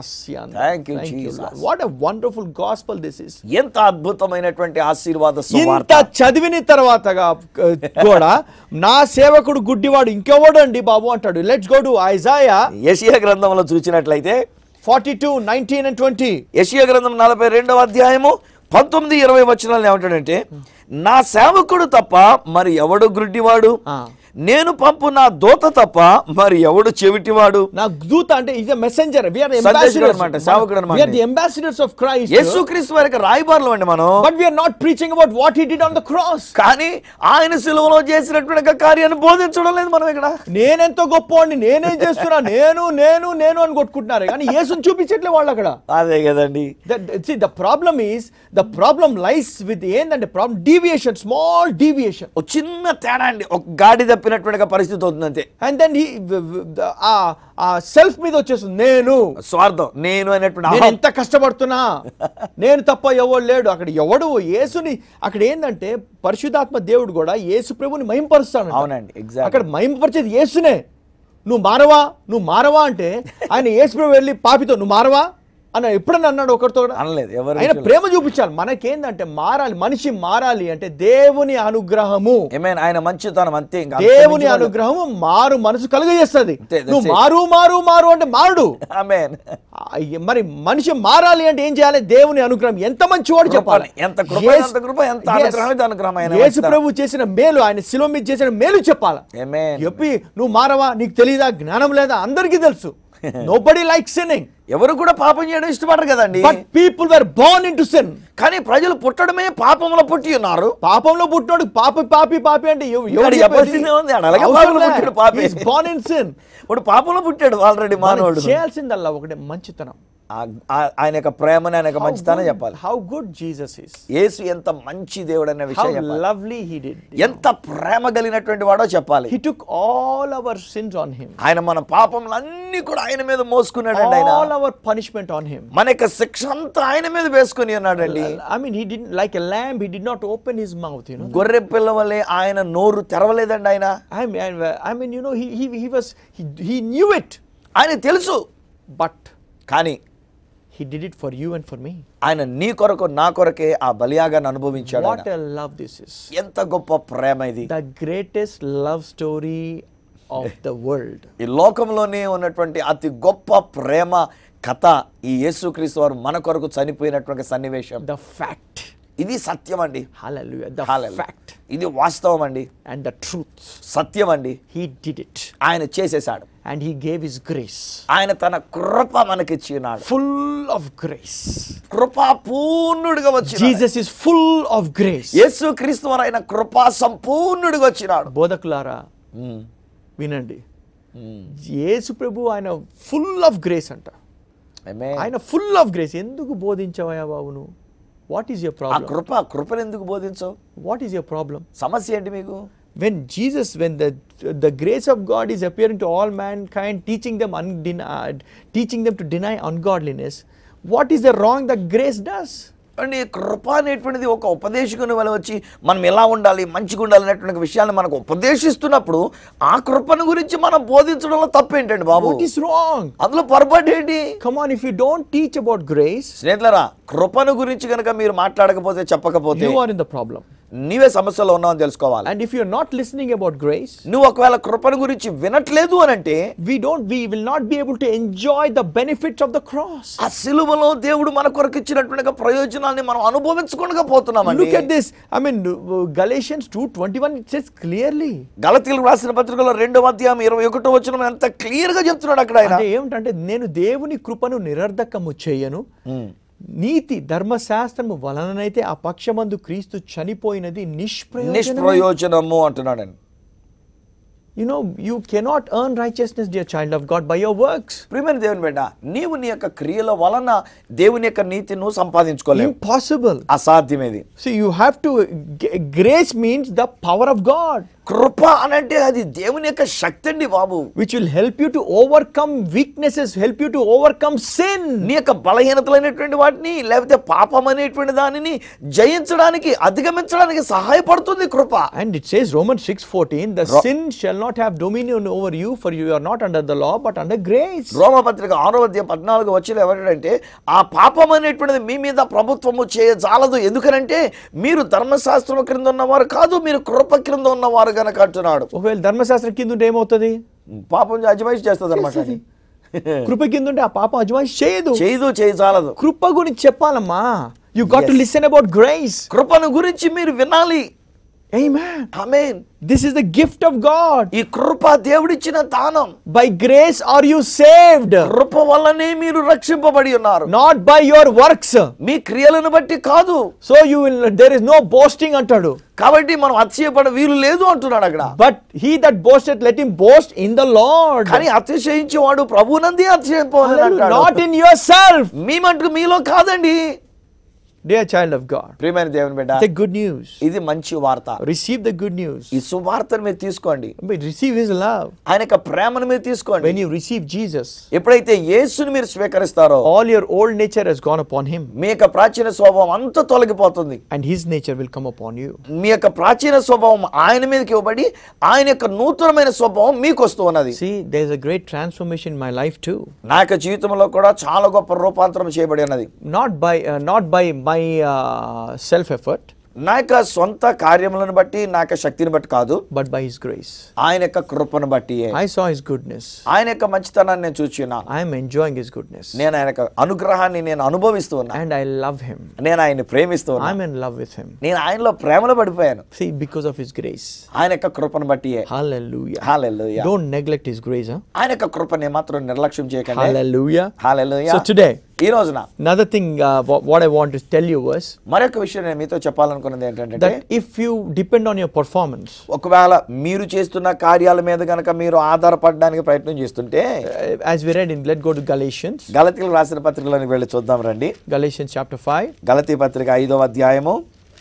[SPEAKER 2] Thank you, Jesus.
[SPEAKER 1] What a wonderful gospel this is
[SPEAKER 2] ఎంత అద్భుతమైనటువంటి ఆశీర్వాద
[SPEAKER 1] ఇంత
[SPEAKER 2] సువార్త
[SPEAKER 1] చదివిన తర్వాత కూడా నా సేవకుడు గుడ్డివాడు ఇంకెవడు అండి బాబు అంటాడు లెట్స్ గో టు ఐజాయా
[SPEAKER 2] యెషయా గ్రంథంలో చూసినట్లయితే
[SPEAKER 1] forty two nineteen and twenty
[SPEAKER 2] యెషయా గ్రంథం నలభై రెండవ అధ్యాయము పంతొమ్మిది ఇరవై వచనాలు ఏమంటాడంటే నా సేవకుడు తప్ప మరి ఎవడు గ్రుడ్డివాడు
[SPEAKER 1] ఆ.
[SPEAKER 2] నేను పంపు నా దూత తప్ప మరి ఎవడు చెవిటివాడు
[SPEAKER 1] నా దూత అంటే ఇస్ మెసెంజర్ వి ఆర్
[SPEAKER 2] సందేశకుడు అన్నమాట, సేవకుడు అన్నమాట.
[SPEAKER 1] We are the ambassadors of Christ
[SPEAKER 2] యేసుక్రీస్తు వారికి రాయబారులు అండి మనం
[SPEAKER 1] but we are not preaching about what he did on the cross
[SPEAKER 2] కానీ ఆయన సిలువలో చేసినటువంటి ఒక కార్యాన్ని బోధించడం లేదు మనం ఇక్కడ
[SPEAKER 1] నేనెంతో గొప్పవాడిని నేనేం చేస్తున్నా నేను నేను నేను అని కొట్టుకుంటున్నారు కానీ యేసుని చూపించట్లే వాళ్ళు అక్కడ
[SPEAKER 2] అదే కదండి
[SPEAKER 1] the problem is the problem lies with ఏంటంటే ప్రాబ్లం డీవియేషన్ స్మాల్ డీవియేషన్
[SPEAKER 2] ఒక చిన్న తేడా అండి ఒక గాడి తప్పినటువంటి పరిస్థితి అవుతుంది అంతే
[SPEAKER 1] అండ్ దెన్ ఆ సెల్ఫ్ మీద వచ్చేస్తుంది నేను
[SPEAKER 2] స్వార్థం నేను అనేటువంటి
[SPEAKER 1] నేను
[SPEAKER 2] అహం.
[SPEAKER 1] ఎంత కష్టపడుతున్నా నేను తప్ప ఎవడు లేడు అక్కడ ఎవడు యేసుని అక్కడ ఏంటంటే పరిశుధాత్మ దేవుడు కూడా యేసు ప్రభుని మహింపరుస్తాడు
[SPEAKER 2] అవునండి ఎగ్జాక్ట్
[SPEAKER 1] అక్కడ మహింపరిచేది యేసునే నువ్వు మారవా నువ్వు మారవా అంటే ఆయన యేసు ప్రభు వెళ్ళి పాపితో నువ్వు మారవా అని ఎప్పుడన్నా అన్నాడు ఒకరితో కూడా
[SPEAKER 2] అనలేదు ఎవరు
[SPEAKER 1] ఆయన ప్రేమ చూపించాలి మనకేందంటే మారాలి మనిషి మారాలి అంటే దేవుని అనుగ్రహము
[SPEAKER 2] ఏమైనా ఆయన మంచితనం అంతే ఇంకా
[SPEAKER 1] దేవుని అనుగ్రహము మారు మనసు కలుగజేస్తుంది
[SPEAKER 2] అంతే, that's
[SPEAKER 1] నువ్వు
[SPEAKER 2] it.
[SPEAKER 1] మారు మారు మారు అంటే మారుడు
[SPEAKER 2] ఆమేన్
[SPEAKER 1] అయ్య, మరి మనిషి మారాలి అంటే ఏం చేయాలి దేవుని అనుగ్రహం ఎంత మంచివాడు చెప్పాలి
[SPEAKER 2] ఎంత కృప
[SPEAKER 1] యేసు-
[SPEAKER 2] ఎంత కృప ఎంత
[SPEAKER 1] Yes.
[SPEAKER 2] అనుగ్రహం ఎంత అనుగ్రహం ఆయన
[SPEAKER 1] యేసు
[SPEAKER 2] మంచితనం.
[SPEAKER 1] ప్రభు చేసిన మేలు ఆయన శిలువ మీద చేసిన మేలు చెప్పాలి
[SPEAKER 2] ఆమేన్
[SPEAKER 1] చెప్పి నువ్వు మారవా నీకు తెలియదా జ్ఞానం లేదా అందరికీ తెలుసు నో బడీ లైక్ సిన్నింగ్
[SPEAKER 2] ఎవరు కూడా పాపం చేయడం ఇష్టపడరు కదండి
[SPEAKER 1] but people were born into sin
[SPEAKER 2] కానీ ప్రజలు పుట్టడమే పాపంలో పుట్టి ఉన్నారు
[SPEAKER 1] పాపంలో పుట్టినోడు పాపి పాపి పాపి అంటే ఎవ-
[SPEAKER 2] ఇక్కడ
[SPEAKER 1] ఎవడు
[SPEAKER 2] చెప్పాల్సిందే ఉంది. ఆడ అలాగే పాపంలో పుట్టాడు పాపి.
[SPEAKER 1] బోర్న్ ఇన్ సిన్
[SPEAKER 2] ఇప్పుడు పాపంలో పుట్టాడు ఆల్రెడీ మానవుడు
[SPEAKER 1] చేయాల్సిందల్లా ఒకటే మంచితనం
[SPEAKER 2] ఆ- ఆ- ఆయన యొక్క ప్రేమని ఆయన యొక్క మంచితనం చెప్పాలి
[SPEAKER 1] హౌ గుడ్ జీసస్ ఇస్
[SPEAKER 2] యేసు ఎంత మంచి దేవుడు అనే
[SPEAKER 1] హౌ
[SPEAKER 2] విషయం చెప్పాలి
[SPEAKER 1] లవ్లీ హీ డిడ్
[SPEAKER 2] ఎంత ప్రేమ కలిగినటువంటి వాడో చెప్పాలి
[SPEAKER 1] he took all our sins on him
[SPEAKER 2] ఆయన మన పాపములన్నీ కూడా ఆయన మీద మోసుకున్నాడండి ఆయన
[SPEAKER 1] all our punishment on him
[SPEAKER 2] మన యొక్క శిక్ష అంతా ఆయన మీద వేసుకుని ఉన్నాడండి
[SPEAKER 1] I mean, he didn't like a lamb. He did not open his mouth. You know.
[SPEAKER 2] గొర్రె పిల్ల వలె ఆయన నోరు తెరవలేదండి ఆయన
[SPEAKER 1] I mean, I, I mean, you know, he he, he was he, he knew it,
[SPEAKER 2] ఆయన తెలుసు
[SPEAKER 1] but
[SPEAKER 2] కానీ
[SPEAKER 1] he did it for you and for me.
[SPEAKER 2] ఆయన నీ కొరకు నా కొరకే ఆ బలియాగాన్ని అనుభవించాడు
[SPEAKER 1] What
[SPEAKER 2] ఆయన.
[SPEAKER 1] a love this is!
[SPEAKER 2] ఎంత గొప్ప ప్రేమ ఇది
[SPEAKER 1] The greatest love story of the world.
[SPEAKER 2] ఈ లోకంలోనే ఉన్నటువంటి అతి గొప్ప ప్రేమ కథ ఈ యేసుక్రీస్తు వారు మన కొరకు చనిపోయినటువంటి సన్నివేశం
[SPEAKER 1] The fact.
[SPEAKER 2] ఇది సత్యం అండి
[SPEAKER 1] Hallelujah. The
[SPEAKER 2] Hallelujah.
[SPEAKER 1] fact
[SPEAKER 2] ఇది వాస్తవం అండి
[SPEAKER 1] and the truth.
[SPEAKER 2] సత్యం అండి
[SPEAKER 1] He did it,
[SPEAKER 2] ఆయన చేసేశాడు
[SPEAKER 1] and he gave his grace,
[SPEAKER 2] ఆయన తన కృప మనకిచ్చి ఉన్నాడు
[SPEAKER 1] full of grace.
[SPEAKER 2] కృపా పూర్ణుడిగా వచ్చి
[SPEAKER 1] Jesus is full of grace.
[SPEAKER 2] యేసు క్రీస్తు వారు ఆయన కృపా సంపూర్ణుడిగా వచ్చినాడు
[SPEAKER 1] బోధకులారా
[SPEAKER 2] ఉమ్,
[SPEAKER 1] వినండి
[SPEAKER 2] ఉమ్.
[SPEAKER 1] యేసు ప్రభు ఆయన ఫుల్ ఆఫ్ గ్రేస్ అంట
[SPEAKER 2] Amen.
[SPEAKER 1] ఆయన ఫుల్ ఆఫ్ గ్రేస్ ఎందుకు బోధించవయ్యా బాబు నువ్వు what is your
[SPEAKER 2] uh
[SPEAKER 1] problem
[SPEAKER 2] కృప కృపను ఎందుకు బోధించవు
[SPEAKER 1] వాట్ ఈస్ యువర్ ప్రాబ్లం
[SPEAKER 2] సమస్య ఏంటి మీకు
[SPEAKER 1] when Jesus when the the grace of God is appearing to all mankind teaching them and teaching them to deny ungodliness what is the wrong the grace does
[SPEAKER 2] అండి కృప అనేటువంటిది ఒక ఉపదేశకుని వల్ల వచ్చి మనం ఎలా ఉండాలి మంచిగా ఉండాలి అనేటువంటి విషయాన్ని మనకు ఉపదేశిస్తున్నప్పుడు ఆ కృపను గురించి మనం బోధించడంలో తప్పేంటండి బాబు
[SPEAKER 1] వాట్ ఈస్ రాంగ్
[SPEAKER 2] అందులో పొరపాటు ఏంటి
[SPEAKER 1] come on if you don't teach about grace
[SPEAKER 2] స్నేహితులరా కృపను గురించి కనుక మీరు మాట్లాడకపోతే చెప్పకపోతే
[SPEAKER 1] you are in the problem
[SPEAKER 2] నీవే సమస్యలో ఉన్నావని తెలుసుకోవాలి
[SPEAKER 1] and if you not listening about grace
[SPEAKER 2] నువ్వు ఒకవేళ కృపను గురించి వినట్లేదు అని అంటే
[SPEAKER 1] we don't we will not be able to enjoy the benefits of the cross
[SPEAKER 2] ఆ సిలువలో దేవుడు మన కొరకు ఇచ్చినటువంటి ప్రయోజనాన్ని మనం అనుభవించకుండా పోతున్నామండి
[SPEAKER 1] look at this i mean uh, galatians 2:21 it says clearly
[SPEAKER 2] గలతీలకు రాసిన పత్రికలో రెండవ అధ్యాయం ఇరవై ఒకటో వచ్చిన ఎంత క్లియర్ గా చెప్తున్నాడు అక్కడ ఆయన
[SPEAKER 1] అంటే ఏమిటంటే నేను దేవుని కృపను నిరర్ధకము చేయను నీతి ధర్మశాస్త్రము వలననైతే ఆ పక్షమందు క్రీస్తు చనిపోయినది నిష్ప్రయోజనం
[SPEAKER 2] నిష్ప్రయోజనము అంటున్నాడండి
[SPEAKER 1] you know you cannot earn righteousness dear child of god by your works
[SPEAKER 2] ప్రియమైన దేవుని బిడ్డ నీవు నీ యొక్క క్రియల వలన దేవుని యొక్క నీతి నువ్వు సంపాదించుకోలేవు
[SPEAKER 1] impossible
[SPEAKER 2] అసాధ్యమేది
[SPEAKER 1] so you have to g- grace means the power of god
[SPEAKER 2] కృప అనంటే అది దేవుని యొక్క శక్తి అండి బాబు
[SPEAKER 1] which will help you to overcome weaknesses help you to overcome sin
[SPEAKER 2] నీ యొక్క బలహీనతలైనటువంటి వాటిని లేకపోతే పాపం అనేటువంటి దానిని జయించడానికి అధిగమించడానికి సహాయపడుతుంది కృప
[SPEAKER 1] And it says Romans 6:14, the sin shall not have dominion over you, for you are not under the law, but under grace.
[SPEAKER 2] రోమపత్రిక ఆరో అధ్యాయం పద్నాలుగు వచ్చిన ఎవరంటే ఆ పాపం అనేటువంటిది మీ మీద ప్రభుత్వము చేయజాలదు ఎందుకనంటే మీరు ధర్మశాస్త్రం క్రింద ఉన్నవారు కాదు మీరు కృప క్రింద ఉన్నవారు గనక అంటున్నాడు
[SPEAKER 1] ఒకవేళ ధర్మశాస్త్రం కింద ఉంటే ఏమవుతుంది
[SPEAKER 2] పాపం అజమాయిషి చేస్తుంది అనమాట
[SPEAKER 1] కృప కింద ఉంటే ఆ పాపం అజమాయిషి చేయదు
[SPEAKER 2] చేయదు చేయజాలదు
[SPEAKER 1] కృప గురించి చెప్పాలమ్మా you got to
[SPEAKER 2] Yes.
[SPEAKER 1] Listen about grace
[SPEAKER 2] కృపను గురించి మీరు వినాలి
[SPEAKER 1] Amen.
[SPEAKER 2] Amen
[SPEAKER 1] This is the gift of God.
[SPEAKER 2] ఈ కృప దేవుడిచ్చిన దానం
[SPEAKER 1] By grace are you saved,
[SPEAKER 2] కృప వల్లనే మీరు రక్షింపబడి ఉన్నారు
[SPEAKER 1] not by your works.
[SPEAKER 2] మీ క్రియలను బట్టి కాదు
[SPEAKER 1] So you will there is no boasting అంటాడు.
[SPEAKER 2] కాబట్టి మనం అతిశయపడ వీలు లేదు అంటున్నాడు అక్కడ
[SPEAKER 1] But he that boasteth, let him boast in the Lord.
[SPEAKER 2] కానీ అతిశయించేవాడు ప్రభునందే అతిశయింపవాలని
[SPEAKER 1] Hallelujah.
[SPEAKER 2] అంటాడు
[SPEAKER 1] Not in yourself.
[SPEAKER 2] మీ మటుకు మీలో కాదండి
[SPEAKER 1] Dear child of God.
[SPEAKER 2] ప్రియమైన దేవుని బిడ్డ
[SPEAKER 1] It's a good news.
[SPEAKER 2] ఇది మంచి వార్త
[SPEAKER 1] Receive the good news.
[SPEAKER 2] ఈ సువార్తను మీరు తీసుకోండి
[SPEAKER 1] But receive his love.
[SPEAKER 2] ఆయన యొక్క ప్రేమను మీరు తీసుకోండి
[SPEAKER 1] When you receive Jesus,
[SPEAKER 2] ఎప్పుడైతే యేసుని మీరు స్వీకరిస్తారో
[SPEAKER 1] all your old nature has gone upon him,
[SPEAKER 2] మీ యొక్క ప్రాచీన స్వభావం అంతా తొలగిపోతుంది
[SPEAKER 1] and his nature will come upon you.
[SPEAKER 2] మీ యొక్క ప్రాచీన స్వభావం ఆయన మీదకి ఇవ్వబడి ఆయన యొక్క నూతనమైన స్వభావం మీకు వస్తూ ఉన్నది
[SPEAKER 1] See, there's a great transformation in my life too.
[SPEAKER 2] నా యొక్క జీవితంలో కూడా చాలా గొప్ప రూపాంతరం చేయబడి ఉన్నది
[SPEAKER 1] Not by uh, not by my uh, self effort,
[SPEAKER 2] నా యొక్క సొంత కార్యములను బట్టి నా యొక్క శక్తిని బట్టి కాదు
[SPEAKER 1] but by his grace.
[SPEAKER 2] ఆయన యొక్క కృపను బట్టి
[SPEAKER 1] I saw his goodness.
[SPEAKER 2] ఆయన యొక్క మంచితనాన్ని నేను చూచున్నాను
[SPEAKER 1] I am enjoying his goodness.
[SPEAKER 2] నేను ఆయన యొక్క అనుగ్రహాన్ని నేను అనుభవిస్తూ ఉన్నా
[SPEAKER 1] And I love him.
[SPEAKER 2] నేను ఆయన్ని ప్రేమిస్తూ ఉన్నా
[SPEAKER 1] I'm in love with him.
[SPEAKER 2] నేను ఆయనలో ప్రేమలో పడిపోయాను
[SPEAKER 1] See, because of his grace.
[SPEAKER 2] ఆయన యొక్క కృపను బట్టి
[SPEAKER 1] Hallelujah.
[SPEAKER 2] హాలెల్లుయా
[SPEAKER 1] Don't neglect his grace, huh?
[SPEAKER 2] ఆయన యొక్క కృపని మాత్రం నిర్లక్ష్యం చేయకండి
[SPEAKER 1] Hallelujah.
[SPEAKER 2] హాలెల్లుయా
[SPEAKER 1] So today,
[SPEAKER 2] ఈ రోజున
[SPEAKER 1] another thing uh, wha- what I want to tell you was
[SPEAKER 2] మరొక విషయం నేను మీతో చెప్పాలనుకున్నది ఏంటంటే
[SPEAKER 1] that if you depend on your performance,
[SPEAKER 2] ఒకవేళ మీరు చేస్తున్న కార్యాల మీద గనక మీరు ఆధారపడడానికి ప్రయత్నం చేస్తుంటే
[SPEAKER 1] uh, as we read in, let's go to Galatians,
[SPEAKER 2] గలతీలకు రాసిన పత్రికలోనికి వెళ్ళి చూద్దాం రండి
[SPEAKER 1] Galatians chapter 5
[SPEAKER 2] గలతీ పత్రిక ఐదవ అధ్యాయము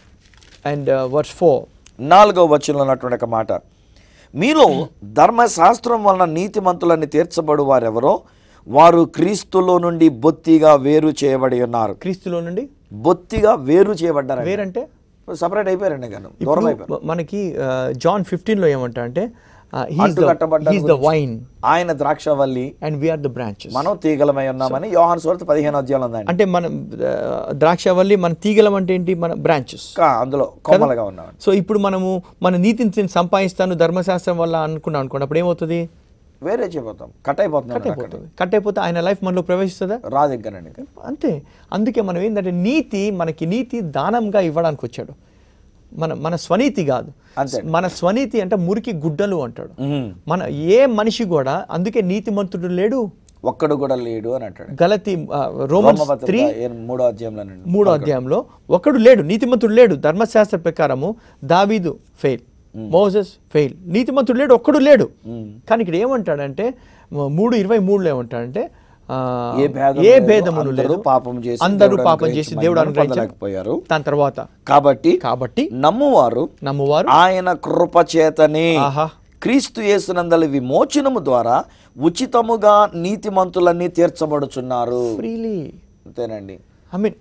[SPEAKER 1] and uh, verse 4.
[SPEAKER 2] నాలుగవ వచనంలో ఉన్నటువంటి ఒక మాట మీలో ధర్మశాస్త్రం వలన నీతిమంతులని తీర్చబడు వారెవరో వారు క్రీస్తులో నుండి బొత్తిగా వేరు చేయబడి ఉన్నారు
[SPEAKER 1] క్రీస్తులో నుండి
[SPEAKER 2] బొత్తిగా వేరు చేయబడ్డారు
[SPEAKER 1] వేరంటే
[SPEAKER 2] సపరేట్ అయిపోయారండి గాను దూరం అయిపోయారు
[SPEAKER 1] ఇప్పుడు మనకి జాన్ ఫిఫ్టీన్ లో ఏమంటా అంటే హీస్
[SPEAKER 2] అంటుకట్టబడ్డారు
[SPEAKER 1] ద వైన్
[SPEAKER 2] ఆయన ద్రాక్షవల్లి
[SPEAKER 1] అండ్ వీఆర్ ద బ్రాంచెస్
[SPEAKER 2] మనం తీగలమై ఉన్నామని యోహాన్ సువార్త పదిహేను అధ్యాయంలో ఉందండి
[SPEAKER 1] అంటే మనం ద్రాక్షవల్లి మన తీగలం అంటే ఏంటి మన బ్రాంచెస్
[SPEAKER 2] ఇంకా అందులో కొమ్మలుగా ఉన్నాం
[SPEAKER 1] సో ఇప్పుడు మనము మన నీతిని నేను సంపాదిస్తాను ధర్మశాస్త్రం వల్ల అనుకున్నాం అనుకోండి అప్పుడు ఏమవుతుంది
[SPEAKER 2] వేరే చేయబోతాం కట్ అయిపోతున్నాం
[SPEAKER 1] కట్ అయిపోతుంది కట్ అయిపోతే ఆయన లైఫ్ మనలో ప్రవేశిస్తుందా
[SPEAKER 2] రాదు ఇంకానండి ఇంకా
[SPEAKER 1] అంతే అందుకే మనం ఏంటంటే నీతి మనకి నీతి దానంగా ఇవ్వడానికి వచ్చాడు మన మన స్వనీతి కాదు
[SPEAKER 2] అంతే.
[SPEAKER 1] మన స్వనీతి అంటే మురికి గుడ్డలు అంటాడు
[SPEAKER 2] మ్మ్.
[SPEAKER 1] మన ఏ మనిషి కూడా అందుకే నీతిమంతుడు లేడు
[SPEAKER 2] ఒక్కడు కూడా లేడు అని అంటాడు
[SPEAKER 1] గలతి రోమన్
[SPEAKER 2] రోమపత్రిక
[SPEAKER 1] త్రీ
[SPEAKER 2] ఏ- మూడో అధ్యాయంలోనండి
[SPEAKER 1] మూడో అధ్యాయంలో ఒకడు లేడు నీతిమంతుడు లేడు ధర్మశాస్త్ర ప్రకారము దావీదు ఫెయిల్ మోజెస్ ఫెయిల్ నీతిమంతుడు లేడు ఒక్కడు లేడు కానీ ఇక్కడ ఏమంటాడంటే మ- మూడు ఇరవై మూడులో ఏమంటాడంటే ఆ,
[SPEAKER 2] ఏ భేదము
[SPEAKER 1] ఏ
[SPEAKER 2] లేదు,
[SPEAKER 1] భేదమును
[SPEAKER 2] అందరూ
[SPEAKER 1] లేదు
[SPEAKER 2] పాపం చేసి
[SPEAKER 1] అందరూ
[SPEAKER 2] దేవుడు
[SPEAKER 1] పాపం
[SPEAKER 2] అనుగ్రహించిన
[SPEAKER 1] చేసి దేవుడు
[SPEAKER 2] మహిమను
[SPEAKER 1] అనుగ్రహించారు
[SPEAKER 2] పొందలేకపోయారు
[SPEAKER 1] దాని తర్వాత
[SPEAKER 2] కాబట్టి
[SPEAKER 1] కాబట్టి
[SPEAKER 2] నమ్మువారు
[SPEAKER 1] నమ్మువారు
[SPEAKER 2] ఆయన కృప చేతనే
[SPEAKER 1] ఆహా
[SPEAKER 2] క్రీస్తు యేసునందలి విమోచనము ద్వారా ఉచితముగా నీతిమంతులన్నీ తీర్చబడుచున్నారు
[SPEAKER 1] ఫ్రీలీ
[SPEAKER 2] అంతేనండి
[SPEAKER 1] ఐ మీన్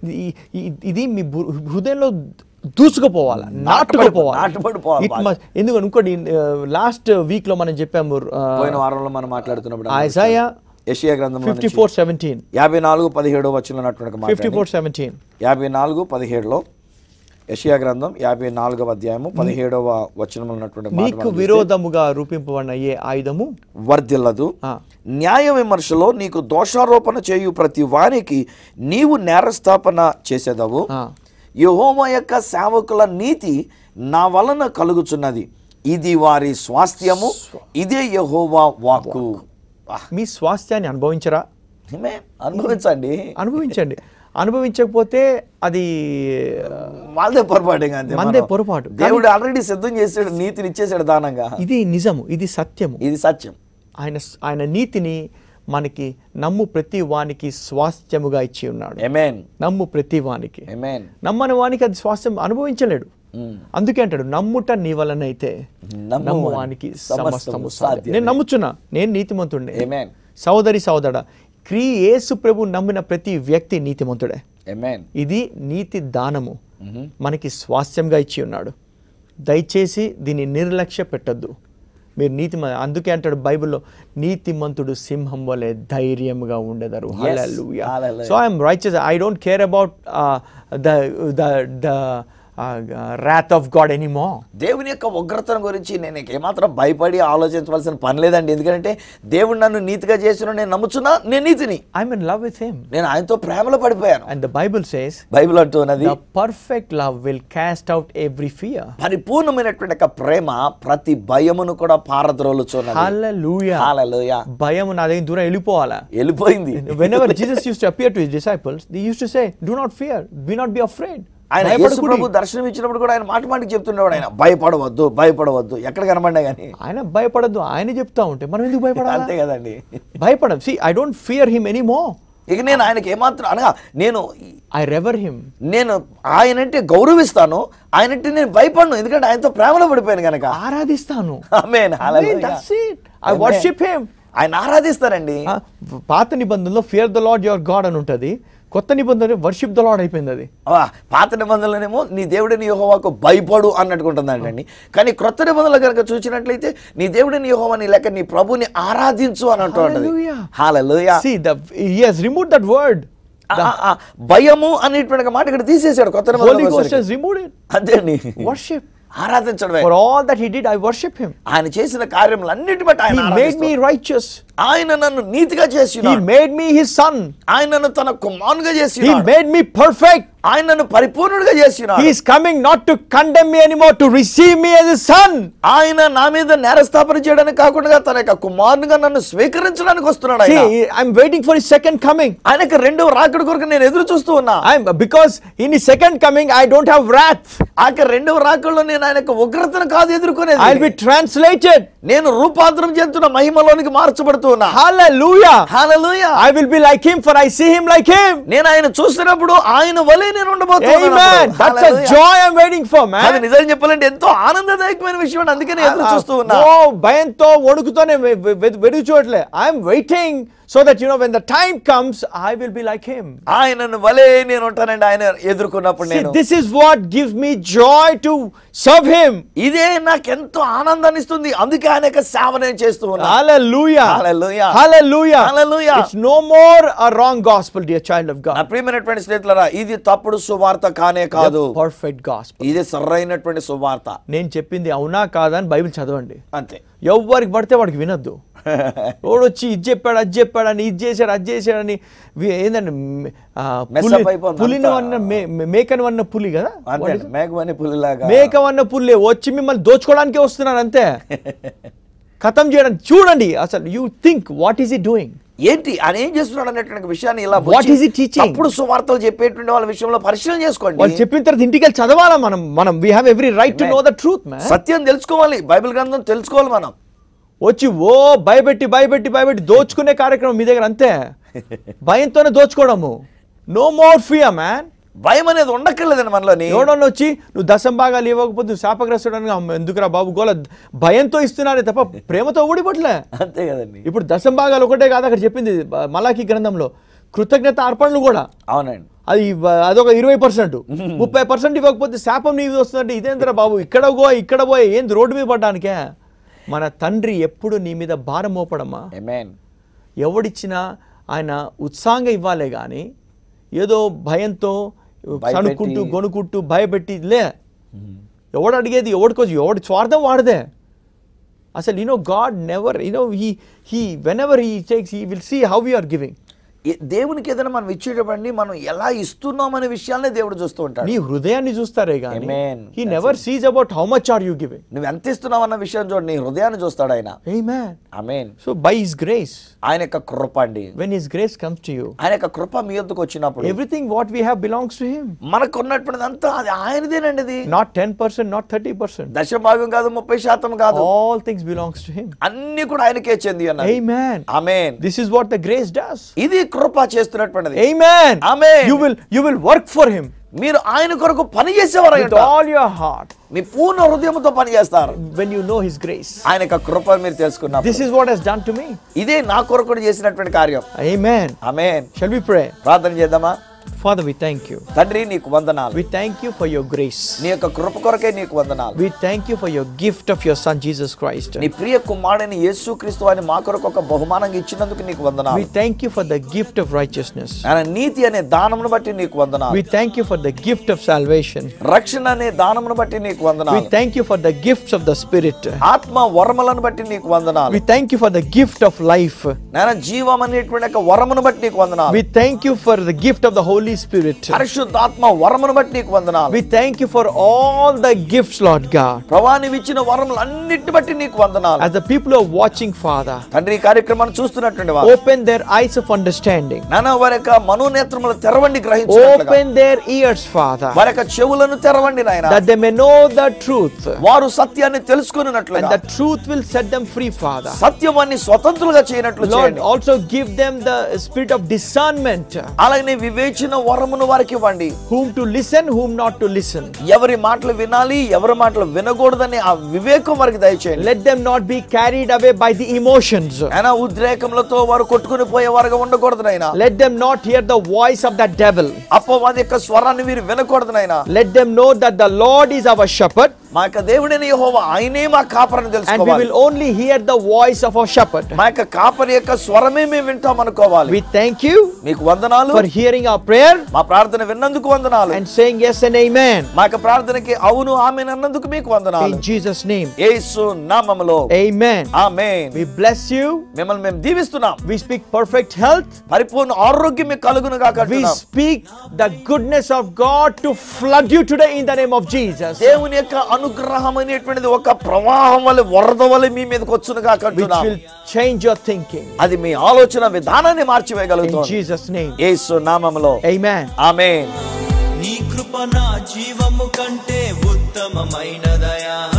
[SPEAKER 1] ఇది మీ బు- హృదయంలో దూసుకుపోవాలా నాటుకుపోవాలి
[SPEAKER 2] నాటుపడిపోవాలి
[SPEAKER 1] It must- ఎందుకంటే ఇంకోటి లాస్ట్ వీక్ లో మనం చెప్పాము
[SPEAKER 2] పోయిన వారంలో మనం మాట్లాడుతున్నప్పుడు
[SPEAKER 1] ఐజాయా
[SPEAKER 2] యెషయా గ్రంథం
[SPEAKER 1] ఫిఫ్టీ ఫోర్ సెవెంటీన్
[SPEAKER 2] యాభై నాలుగు పదిహేడు వచ్చిన మాట
[SPEAKER 1] ఫిఫ్టీ ఫోర్ సెవెంటీన్
[SPEAKER 2] యాభై నాలుగు పదిహేడులో యెషయా గ్రంథం యాభై నాలుగవ అధ్యాయము పదిహేడవ వచనంలో ఉన్నటువంటి మాట
[SPEAKER 1] నీకు
[SPEAKER 2] మనం
[SPEAKER 1] విరోధముగా రూపింపబడిన ఏ ఆయుధము
[SPEAKER 2] వర్ధిల్లదు
[SPEAKER 1] ఆ,
[SPEAKER 2] న్యాయ విమర్శలో నీకు దోషారోపణ చేయు ప్రతి వారికి నీవు నేరస్థాపన చేసేదవు
[SPEAKER 1] ఆ.
[SPEAKER 2] యెహోవా యొక్క సేవకుల నీతి నా వలన కలుగుచున్నది ఇది వారి స్వాస్థ్యము ఇదే యెహోవా వాక్కు ఆహ్,
[SPEAKER 1] మీ స్వాస్థ్యాన్ని అనుభవించరా
[SPEAKER 2] నిజమే, అనుభవించండి
[SPEAKER 1] అనుభవించండి అనుభవించకపోతే అది
[SPEAKER 2] వాళ్ళదే పొరపాటు ఇంకా అంతే
[SPEAKER 1] మందే
[SPEAKER 2] మనం.
[SPEAKER 1] పొరపాటు.
[SPEAKER 2] దేవుడు ఆల్రెడీ సిద్ధం చేసాడు నీతిని ఇచ్చేసాడు దానంగా
[SPEAKER 1] ఇది నిజము ఇది సత్యము
[SPEAKER 2] ఇది సత్యం
[SPEAKER 1] ఆయన ఆయన నీతిని మనకి నమ్ము ప్రతి వానికి స్వాస్థ్యముగా ఇచ్చి ఉన్నాడు
[SPEAKER 2] ఎమెన్
[SPEAKER 1] నమ్ము ప్రతి వానికి
[SPEAKER 2] ఎమెన్
[SPEAKER 1] నమ్మని వానికి అది స్వాస్థ్యం అనుభవించలేడు అందుకే అంటాడు నమ్ముట నీ వలనైతే
[SPEAKER 2] నమ్ము
[SPEAKER 1] నమ్ము
[SPEAKER 2] వానికి
[SPEAKER 1] వానికి
[SPEAKER 2] సమస్తము
[SPEAKER 1] సమస్తము
[SPEAKER 2] సాధ్యమే.
[SPEAKER 1] సాధ్యం నేను నమ్ముచున్నా నేను నీతిమంతుడిని
[SPEAKER 2] ఎమెన్
[SPEAKER 1] సోదరి సోదర క్రీ యేసు ప్రభు నమ్మిన ప్రతి వ్యక్తి నీతిమంతుడే
[SPEAKER 2] ఎమెన్
[SPEAKER 1] ఇది నీతి దానము మనకి స్వాస్థ్యంగా ఇచ్చి ఉన్నాడు దయచేసి దీన్ని నిర్లక్ష్య పెట్టొద్దు మీరు నీతి అందుకే అంటాడు బైబిల్లో నీతిమంతుడు సింహం వలె ధైర్యముగా ఉండెదరు
[SPEAKER 2] Hallelujah.
[SPEAKER 1] So I'm righteous I don't care about the the the uh, wrath of God anymore.
[SPEAKER 2] దేవుని యొక్క ఉగ్రతను గురించి నేను ఏమాత్రం భయపడి ఆలోచించవలసిన పని లేదండి ఎందుకంటే దేవుడు నన్ను నీతిగా చేసిన నేను నమ్ముచున్నా నేను నీతిని
[SPEAKER 1] I'm in love with Him.
[SPEAKER 2] నేను ఆయనతో ప్రేమలో పడిపోయాను
[SPEAKER 1] And the Bible says,
[SPEAKER 2] Bible అంటున్నది
[SPEAKER 1] the perfect love will cast out every fear.
[SPEAKER 2] పరిపూర్ణమైనటువంటి యొక్క ప్రేమ ప్రతి భయమును కూడా పారద్రోలుచున్నది
[SPEAKER 1] Hallelujah.
[SPEAKER 2] హల్లెలూయా
[SPEAKER 1] భయం నా దగ్గర దూరం వెళ్ళిపోవాలా
[SPEAKER 2] వెళ్ళిపోయింది
[SPEAKER 1] whenever Jesus used to appear to his disciples, they used to say, Do not fear, be not be afraid.
[SPEAKER 2] ఆయన యేసు
[SPEAKER 1] భయపడకుడి.
[SPEAKER 2] ప్రభు దర్శనం ఇచ్చినప్పుడు కూడా ఆయన మాట మాటికి చెప్తుండేవాడు ఆయన భయపడవద్దు భయపడవద్దు ఎక్కడ కనబడ్డా కానీ
[SPEAKER 1] ఆయన భయపడద్దు ఆయన చెప్తా ఉంటే మనం ఎందుకు
[SPEAKER 2] అంతే
[SPEAKER 1] భయపడాలి
[SPEAKER 2] కదండి
[SPEAKER 1] భయపడం see I don't fear him anymore
[SPEAKER 2] ఇక నేను ఆయనకి ఏమాత్రం అనగా నేను
[SPEAKER 1] ఐ రెవర్ హిమ్
[SPEAKER 2] నేను ఆయనంటే గౌరవిస్తాను ఆయనంటే నేను భయపడను ఎందుకంటే ఆయనతో ప్రేమలో పడిపోయాను కనుక
[SPEAKER 1] ఆరాధిస్తాను
[SPEAKER 2] ఆమేన్ హల్లెలూయా.
[SPEAKER 1] That's it I
[SPEAKER 2] Amen.
[SPEAKER 1] Worship him
[SPEAKER 2] ఆయన ఆరాధిస్తారండి
[SPEAKER 1] పాత నిబంధనలో fear the lord your God అని ఉంటది కొత్త నిబంధన వర్షిప్ ద లార్డ్ అయిపోయింది అది
[SPEAKER 2] ఆ, పాత నిబంధనలోనేమో నీ దేవుడిని యెహోవాకు భయపడు అన్నట్టుకుంటుందండి కానీ క్రొత్త నిబంధనలు కనుక చూసినట్లయితే నీ దేవుడిని యెహోవాని లేక నీ ప్రభుని ఆరాధించు అని అంటూ ఉంటుంది
[SPEAKER 1] Hallelujah.
[SPEAKER 2] హాలూయా
[SPEAKER 1] see the he has remove that word
[SPEAKER 2] భయము అనేటువంటి మాట ఇక్కడ తీసేశాడు కొత్త
[SPEAKER 1] హోలీ
[SPEAKER 2] నిబంధనలో
[SPEAKER 1] గోస్ట్
[SPEAKER 2] వచ్చేసరికి.
[SPEAKER 1] హస్ రిమూవ్డ్ ఇట్
[SPEAKER 2] అంతే అండి
[SPEAKER 1] వర్షిప్
[SPEAKER 2] ఆరాధించడమే
[SPEAKER 1] for all that he did I worship him
[SPEAKER 2] ఆయన చేసిన కార్యములన్నిటి బట్టి
[SPEAKER 1] హి
[SPEAKER 2] ఆయన
[SPEAKER 1] మేడ్
[SPEAKER 2] ఆరాధిస్తాడు.
[SPEAKER 1] మీ రైచియస్
[SPEAKER 2] ఆయన నన్ను నీతిగా చేసి
[SPEAKER 1] he made me his son
[SPEAKER 2] ఆయన నన్ను తన కుమారునిగా చేసి
[SPEAKER 1] హి మేడ్ మీ పర్ఫెక్ట్
[SPEAKER 2] ఆయన నన్ను పరిపూర్ణుడిగా చేసినాడు
[SPEAKER 1] He is coming not to condemn me anymore, to receive me as his son.
[SPEAKER 2] ఆయన నా మీద నేరస్థాపన చేయడానికి కాకుండా తన యొక్క కుమారునిగా నన్ను స్వీకరించడానికి వస్తున్నాడు ఆయన
[SPEAKER 1] See, I'm waiting for his second coming.
[SPEAKER 2] ఆయనకి రెండవ రాకడ కొరకు నేను ఎదురు చూస్తూ ఉన్నా
[SPEAKER 1] I'm because in his second coming I don't have wrath.
[SPEAKER 2] ఆ యొక్క రెండవ రాకడలో నేను ఆయన యొక్క ఉగ్రతను కాదు
[SPEAKER 1] I'll
[SPEAKER 2] ఎదుర్కొనేది
[SPEAKER 1] be translated.
[SPEAKER 2] నేను రూపాంతరం చెందుతున్న మహిమలోనికి మార్చబడుతూ ఉన్నా
[SPEAKER 1] Hallelujah.
[SPEAKER 2] Hallelujah
[SPEAKER 1] I will be like him, for I see him like him.
[SPEAKER 2] నేను ఆయన చూసినప్పుడు ఆయన వలె నేను ఉండబోతున్నాను
[SPEAKER 1] Amen.
[SPEAKER 2] అప్పుడు.
[SPEAKER 1] That's a
[SPEAKER 2] hallelujah.
[SPEAKER 1] joy I'm waiting for,
[SPEAKER 2] అది
[SPEAKER 1] man.
[SPEAKER 2] నిజం చెప్పాలంటే ఎంతో ఆనందదాయకమైన విషయం అండి. అందుకే నేను ఎదురు చూస్తూ ఉన్నా
[SPEAKER 1] ఓ భయంతో వణుకుతోనే వెదుగు చూడలే I'm waiting so that you know when the time comes I will be like him
[SPEAKER 2] ఆయనను వలే నేను ఉంటానండి ఆయన ఎదుర్కొన్నప్పుడు
[SPEAKER 1] See,
[SPEAKER 2] నేను
[SPEAKER 1] this is what gives me joy to serve him.
[SPEAKER 2] ఇదే నాకు ఎంతో ఆనందాన్ని ఇస్తుంది అందుకే ఆయన యొక్క సేవ నేను చేస్తూ ఉన్నా
[SPEAKER 1] Hallelujah.
[SPEAKER 2] Hallelujah.
[SPEAKER 1] Hallelujah.
[SPEAKER 2] Hallelujah.
[SPEAKER 1] It's no more a wrong gospel, dear child of
[SPEAKER 2] నా
[SPEAKER 1] God.
[SPEAKER 2] ప్రియమైనటువంటి స్నేహితులరా ఇది తప్పుడు సువార్త కానే కాదు
[SPEAKER 1] The perfect gospel.
[SPEAKER 2] ఇది సరైనటువంటి సువార్త
[SPEAKER 1] నేను చెప్పింది అవునా కాదా అని బైబిల్ చదవండి
[SPEAKER 2] అంతే
[SPEAKER 1] ఎవరికి పడితే వాడికి వినొద్దు వాడు వచ్చి ఇది చెప్పాడు అది చెప్పాడని ఇది చేశాడు అది చేశాడని వి- ఏందండి మ్, ఆ,
[SPEAKER 2] Mess
[SPEAKER 1] పులి
[SPEAKER 2] up అయిపోతుంది
[SPEAKER 1] పులిని
[SPEAKER 2] అంతా.
[SPEAKER 1] వన్న మే- మే- మేకని వన్న పులి కదా
[SPEAKER 2] అంతే మేఘమని పులిలాగా
[SPEAKER 1] మేక వన్న పులి వచ్చి మిమ్మల్ని దోచుకోవడానికే వస్తున్నారు అంతే ఖతం చేయడం చూడండి అసలు you think what is he doing
[SPEAKER 2] ఏంటి ఆయన ఏం చేస్తున్నాడు అనేటువంటి విషయాన్ని ఇలా
[SPEAKER 1] What
[SPEAKER 2] వచ్చి
[SPEAKER 1] is he teaching?
[SPEAKER 2] తప్పుడు సువార్తలు చెప్పేటువంటి వాళ్ళ విషయంలో పరిశీలన చేసుకోండి
[SPEAKER 1] వాళ్ళు చెప్పిన తర్వాత ఇంటికి వెళ్ళి చదవాలా మనం మనం we have every right to
[SPEAKER 2] Amen.
[SPEAKER 1] Know the truth man
[SPEAKER 2] సత్యం తెలుసుకోవాలి బైబిల్ గ్రంథం తెలుసుకోవాలి మనం
[SPEAKER 1] వచ్చి ఓ భయపెట్టి భయపెట్టి భయపెట్టి దోచుకునే కార్యక్రమం మీ దగ్గర అంతే భయంతోనే దోచుకోవడము నో మోర్ ఫియర్ మ్యాన్
[SPEAKER 2] భయం అనేది ఉండక్కర్లేదండి మనలోని
[SPEAKER 1] ఎవడన్నా వచ్చి నువ్వు దశం భాగాలు ఇవ్వకపోతే నువ్వు శాపగ్రస్తుడని ఎందుకురా బాబు గోల భయంతో ఇస్తున్నారే తప్ప ప్రేమతో ఊడిపట్లే
[SPEAKER 2] అంతే కదండి
[SPEAKER 1] ఇప్పుడు దశం భాగాలు ఒకటే కాదు అక్కడ చెప్పింది బ- మలాకి గ్రంథంలో కృతజ్ఞత అర్పణలు కూడా
[SPEAKER 2] అవునండి
[SPEAKER 1] అది వ- అదొక ఇరవై పర్సెంట్ ముప్పై పర్సెంట్ ఇవ్వకపోతే శాపం నీది వస్తుందంటే ఇదేంద్రా బాబు ఇక్కడ పో ఇక్కడ పోయి ఏంది రోడ్డు మీద పడ్డానికే మన తండ్రి ఎప్పుడు నీ మీద భారం మోపడమ్మా
[SPEAKER 2] Amen.
[SPEAKER 1] ఎవడిచ్చినా ఆయన ఉత్సాహంగా ఇవ్వాలే కానీ ఏదో భయంతో
[SPEAKER 2] భయపెట్టి-
[SPEAKER 1] సణుకుంటూ గొనుకుంటూ భయపెట్టి లే ఎవడు అడిగేది ఎవడికొచ్చి ఎవడి స్వార్థం వాడదే అసలు you know God never you know he he whenever he takes he will see how you are giving
[SPEAKER 2] a- దేవునికి ఏదైనా మనం ఇచ్చేటప్పండి మనం ఎలా ఇస్తున్నాం అనే విషయాలనే దేవుడు చూస్తూ ఉంటాడు
[SPEAKER 1] నీ హృదయాన్ని చూస్తారే కానీ
[SPEAKER 2] Amen.
[SPEAKER 1] He
[SPEAKER 2] That's
[SPEAKER 1] never sees about how much are you giving
[SPEAKER 2] నువ్వు ఎంత ఇస్తున్నావు అన్న విషయం చూడు నీ హృదయాన్ని చూస్తాడు ఆయన
[SPEAKER 1] ఏ man
[SPEAKER 2] amen
[SPEAKER 1] so by his grace
[SPEAKER 2] ఆయన యొక్క కృప అండి
[SPEAKER 1] when his grace comes to you
[SPEAKER 2] ఆయన యొక్క కృప మీ యొద్దకు వచ్చినప్పుడు
[SPEAKER 1] everything what we have belongs to him
[SPEAKER 2] మనకు ఉన్నటువంటిది అంతా అది ఆయనదేనండి అది
[SPEAKER 1] not ten percent not thirty percent
[SPEAKER 2] దశ భాగం కాదు ముప్పై శాతం కాదు
[SPEAKER 1] all things belongs to him
[SPEAKER 2] అన్ని కూడా ఆయనకే చెంది అన్నది
[SPEAKER 1] Amen.
[SPEAKER 2] Amen
[SPEAKER 1] This is what the grace does.
[SPEAKER 2] ఇది కృప చేస్తున్నటువంటిది
[SPEAKER 1] Amen.
[SPEAKER 2] Amen.
[SPEAKER 1] You will you will work for him
[SPEAKER 2] మీరు ఆయన కొరకు పని చేసేవారు
[SPEAKER 1] with all your heart
[SPEAKER 2] మీ పూర్ణ హృదయంతో పని చేస్తారు
[SPEAKER 1] when you know his grace.
[SPEAKER 2] ఆయన యొక్క కృప మీరు తెలుసుకున్నారు
[SPEAKER 1] This is what has done to me.
[SPEAKER 2] ఇదే నా కొరకు చేసినటువంటి కార్యం
[SPEAKER 1] Amen.
[SPEAKER 2] Amen
[SPEAKER 1] Shall we pray?
[SPEAKER 2] ప్రార్థన చేద్దామా
[SPEAKER 1] Father, we thank you.
[SPEAKER 2] తండ్రి నీకు వందనాలు
[SPEAKER 1] We thank you for your grace.
[SPEAKER 2] నీ యొక్క కృప కొరకే నీకు వందనాలు
[SPEAKER 1] We thank you for your gift of your Son Jesus Christ.
[SPEAKER 2] నీ ప్రియ కుమారుని యేసుక్రీస్తు అని మా కొరకు ఒక బహుమానంగా ఇచ్చినందుకు నీకు
[SPEAKER 1] We
[SPEAKER 2] వందనాలు
[SPEAKER 1] thank you for the gift of righteousness.
[SPEAKER 2] ఆయన నీతి అనే దానమును బట్టి నీకు వందనాలు
[SPEAKER 1] We thank you for the gift of salvation.
[SPEAKER 2] రక్షణ అనే దానమును బట్టి నీకు
[SPEAKER 1] We
[SPEAKER 2] వందనాలు
[SPEAKER 1] thank you for the gifts of the Spirit.
[SPEAKER 2] ఆత్మ వరములను బట్టి నీకు వందనాలు
[SPEAKER 1] We thank you for the gift of life.
[SPEAKER 2] నేను జీవం అనేటువంటి యొక్క వరమును బట్టి నీకు వందనాలు
[SPEAKER 1] We thank you for the gift of the Holy Spirit.
[SPEAKER 2] పరిశుద్ధాత్మ వరమును బట్టి నీకు వందనాలు
[SPEAKER 1] We thank you for all the gifts, Lord God.
[SPEAKER 2] ప్రభా నీవు ఇచ్చిన వరములు అన్నిటి బట్టి నీకు వందనాలు
[SPEAKER 1] As the people are watching, Father,
[SPEAKER 2] తండ్రి ఈ కార్యక్రమాన్ని చూస్తున్నటువంటి వారు
[SPEAKER 1] open their eyes of understanding.
[SPEAKER 2] నాన్న వారి యొక్క మనోనేత్రములు తెరవండి గ్రహించినట్లుగా
[SPEAKER 1] Open their ears, Father,
[SPEAKER 2] వారి యొక్క చెవులను తెరవండి నాయన
[SPEAKER 1] that they may know the truth.
[SPEAKER 2] వారు సత్యాన్ని
[SPEAKER 1] And
[SPEAKER 2] తెలుసుకున్నట్లుగా
[SPEAKER 1] the truth will set them free, Father.
[SPEAKER 2] సత్యమాన్ని స్వతంత్రులుగా చేయనట్లు
[SPEAKER 1] Lord,
[SPEAKER 2] చేయండి
[SPEAKER 1] also give them the spirit of discernment.
[SPEAKER 2] అలాగే వివేచన వరమును వారికి ఇవ్వండి
[SPEAKER 1] Whom to listen, whom not to listen.
[SPEAKER 2] ఎవరి మాటలు వినాలి ఎవరి మాటలు వినకూడదని ఆ వివేకం వారికి దయచేయండి
[SPEAKER 1] Let them not be carried away by the emotions.
[SPEAKER 2] ఆయన ఉద్రేకములతో వారు కొట్టుకుని పోయే వారుగా ఉండకూడదు నాయన
[SPEAKER 1] Let them not hear the voice of that devil.
[SPEAKER 2] అప్పవాది యొక్క స్వరాన్ని వీరు వినకూడదు నాయన
[SPEAKER 1] Let them know that the Lord is our shepherd
[SPEAKER 2] మా యొక్క దేవుడైన యెహోవా ఆయనే మా కాపరని
[SPEAKER 1] and we
[SPEAKER 2] తెలుసుకోవాలి
[SPEAKER 1] will only hear the voice of our shepherd.
[SPEAKER 2] మా యొక్క కాపరి యొక్క స్వరమే మేము వింటాం అనుకోవాలి
[SPEAKER 1] We thank you
[SPEAKER 2] మీకు వందనాలు
[SPEAKER 1] for hearing our prayer
[SPEAKER 2] మా ప్రార్థన విన్నందుకు వందనాలు
[SPEAKER 1] and saying yes and amen.
[SPEAKER 2] మా యొక్క ప్రార్థనకి అవును ఆమె అన్నందుకు మీకు వందనాలు
[SPEAKER 1] In Jesus' name.
[SPEAKER 2] యేసు నామములో
[SPEAKER 1] Amen.
[SPEAKER 2] Amen
[SPEAKER 1] We bless you.
[SPEAKER 2] మిమ్మల్ని మేము దీవిస్తున్నాం
[SPEAKER 1] We speak perfect health.
[SPEAKER 2] పరిపూర్ణ ఆరోగ్యం మీకు కలుగును కాక
[SPEAKER 1] We speak the goodness of God to flood you today in the name of Jesus.
[SPEAKER 2] దేవుని యొక్క అనుగ్రహం అనేటువంటిది ఒక ప్రవాహం వల్ల వరద వల్ల మీ మీదకి వచ్చును కాక
[SPEAKER 1] Which will change your thinking.
[SPEAKER 2] అది మీ ఆలోచన విధానాన్ని
[SPEAKER 1] In
[SPEAKER 2] మార్చివేయగలుగుతుంది
[SPEAKER 1] Jesus' name.
[SPEAKER 2] యేసు నామములో
[SPEAKER 1] Amen.
[SPEAKER 2] ఆమేన్
[SPEAKER 3] నీ కృప నా జీవము కంటే ఉత్తమమైనదయా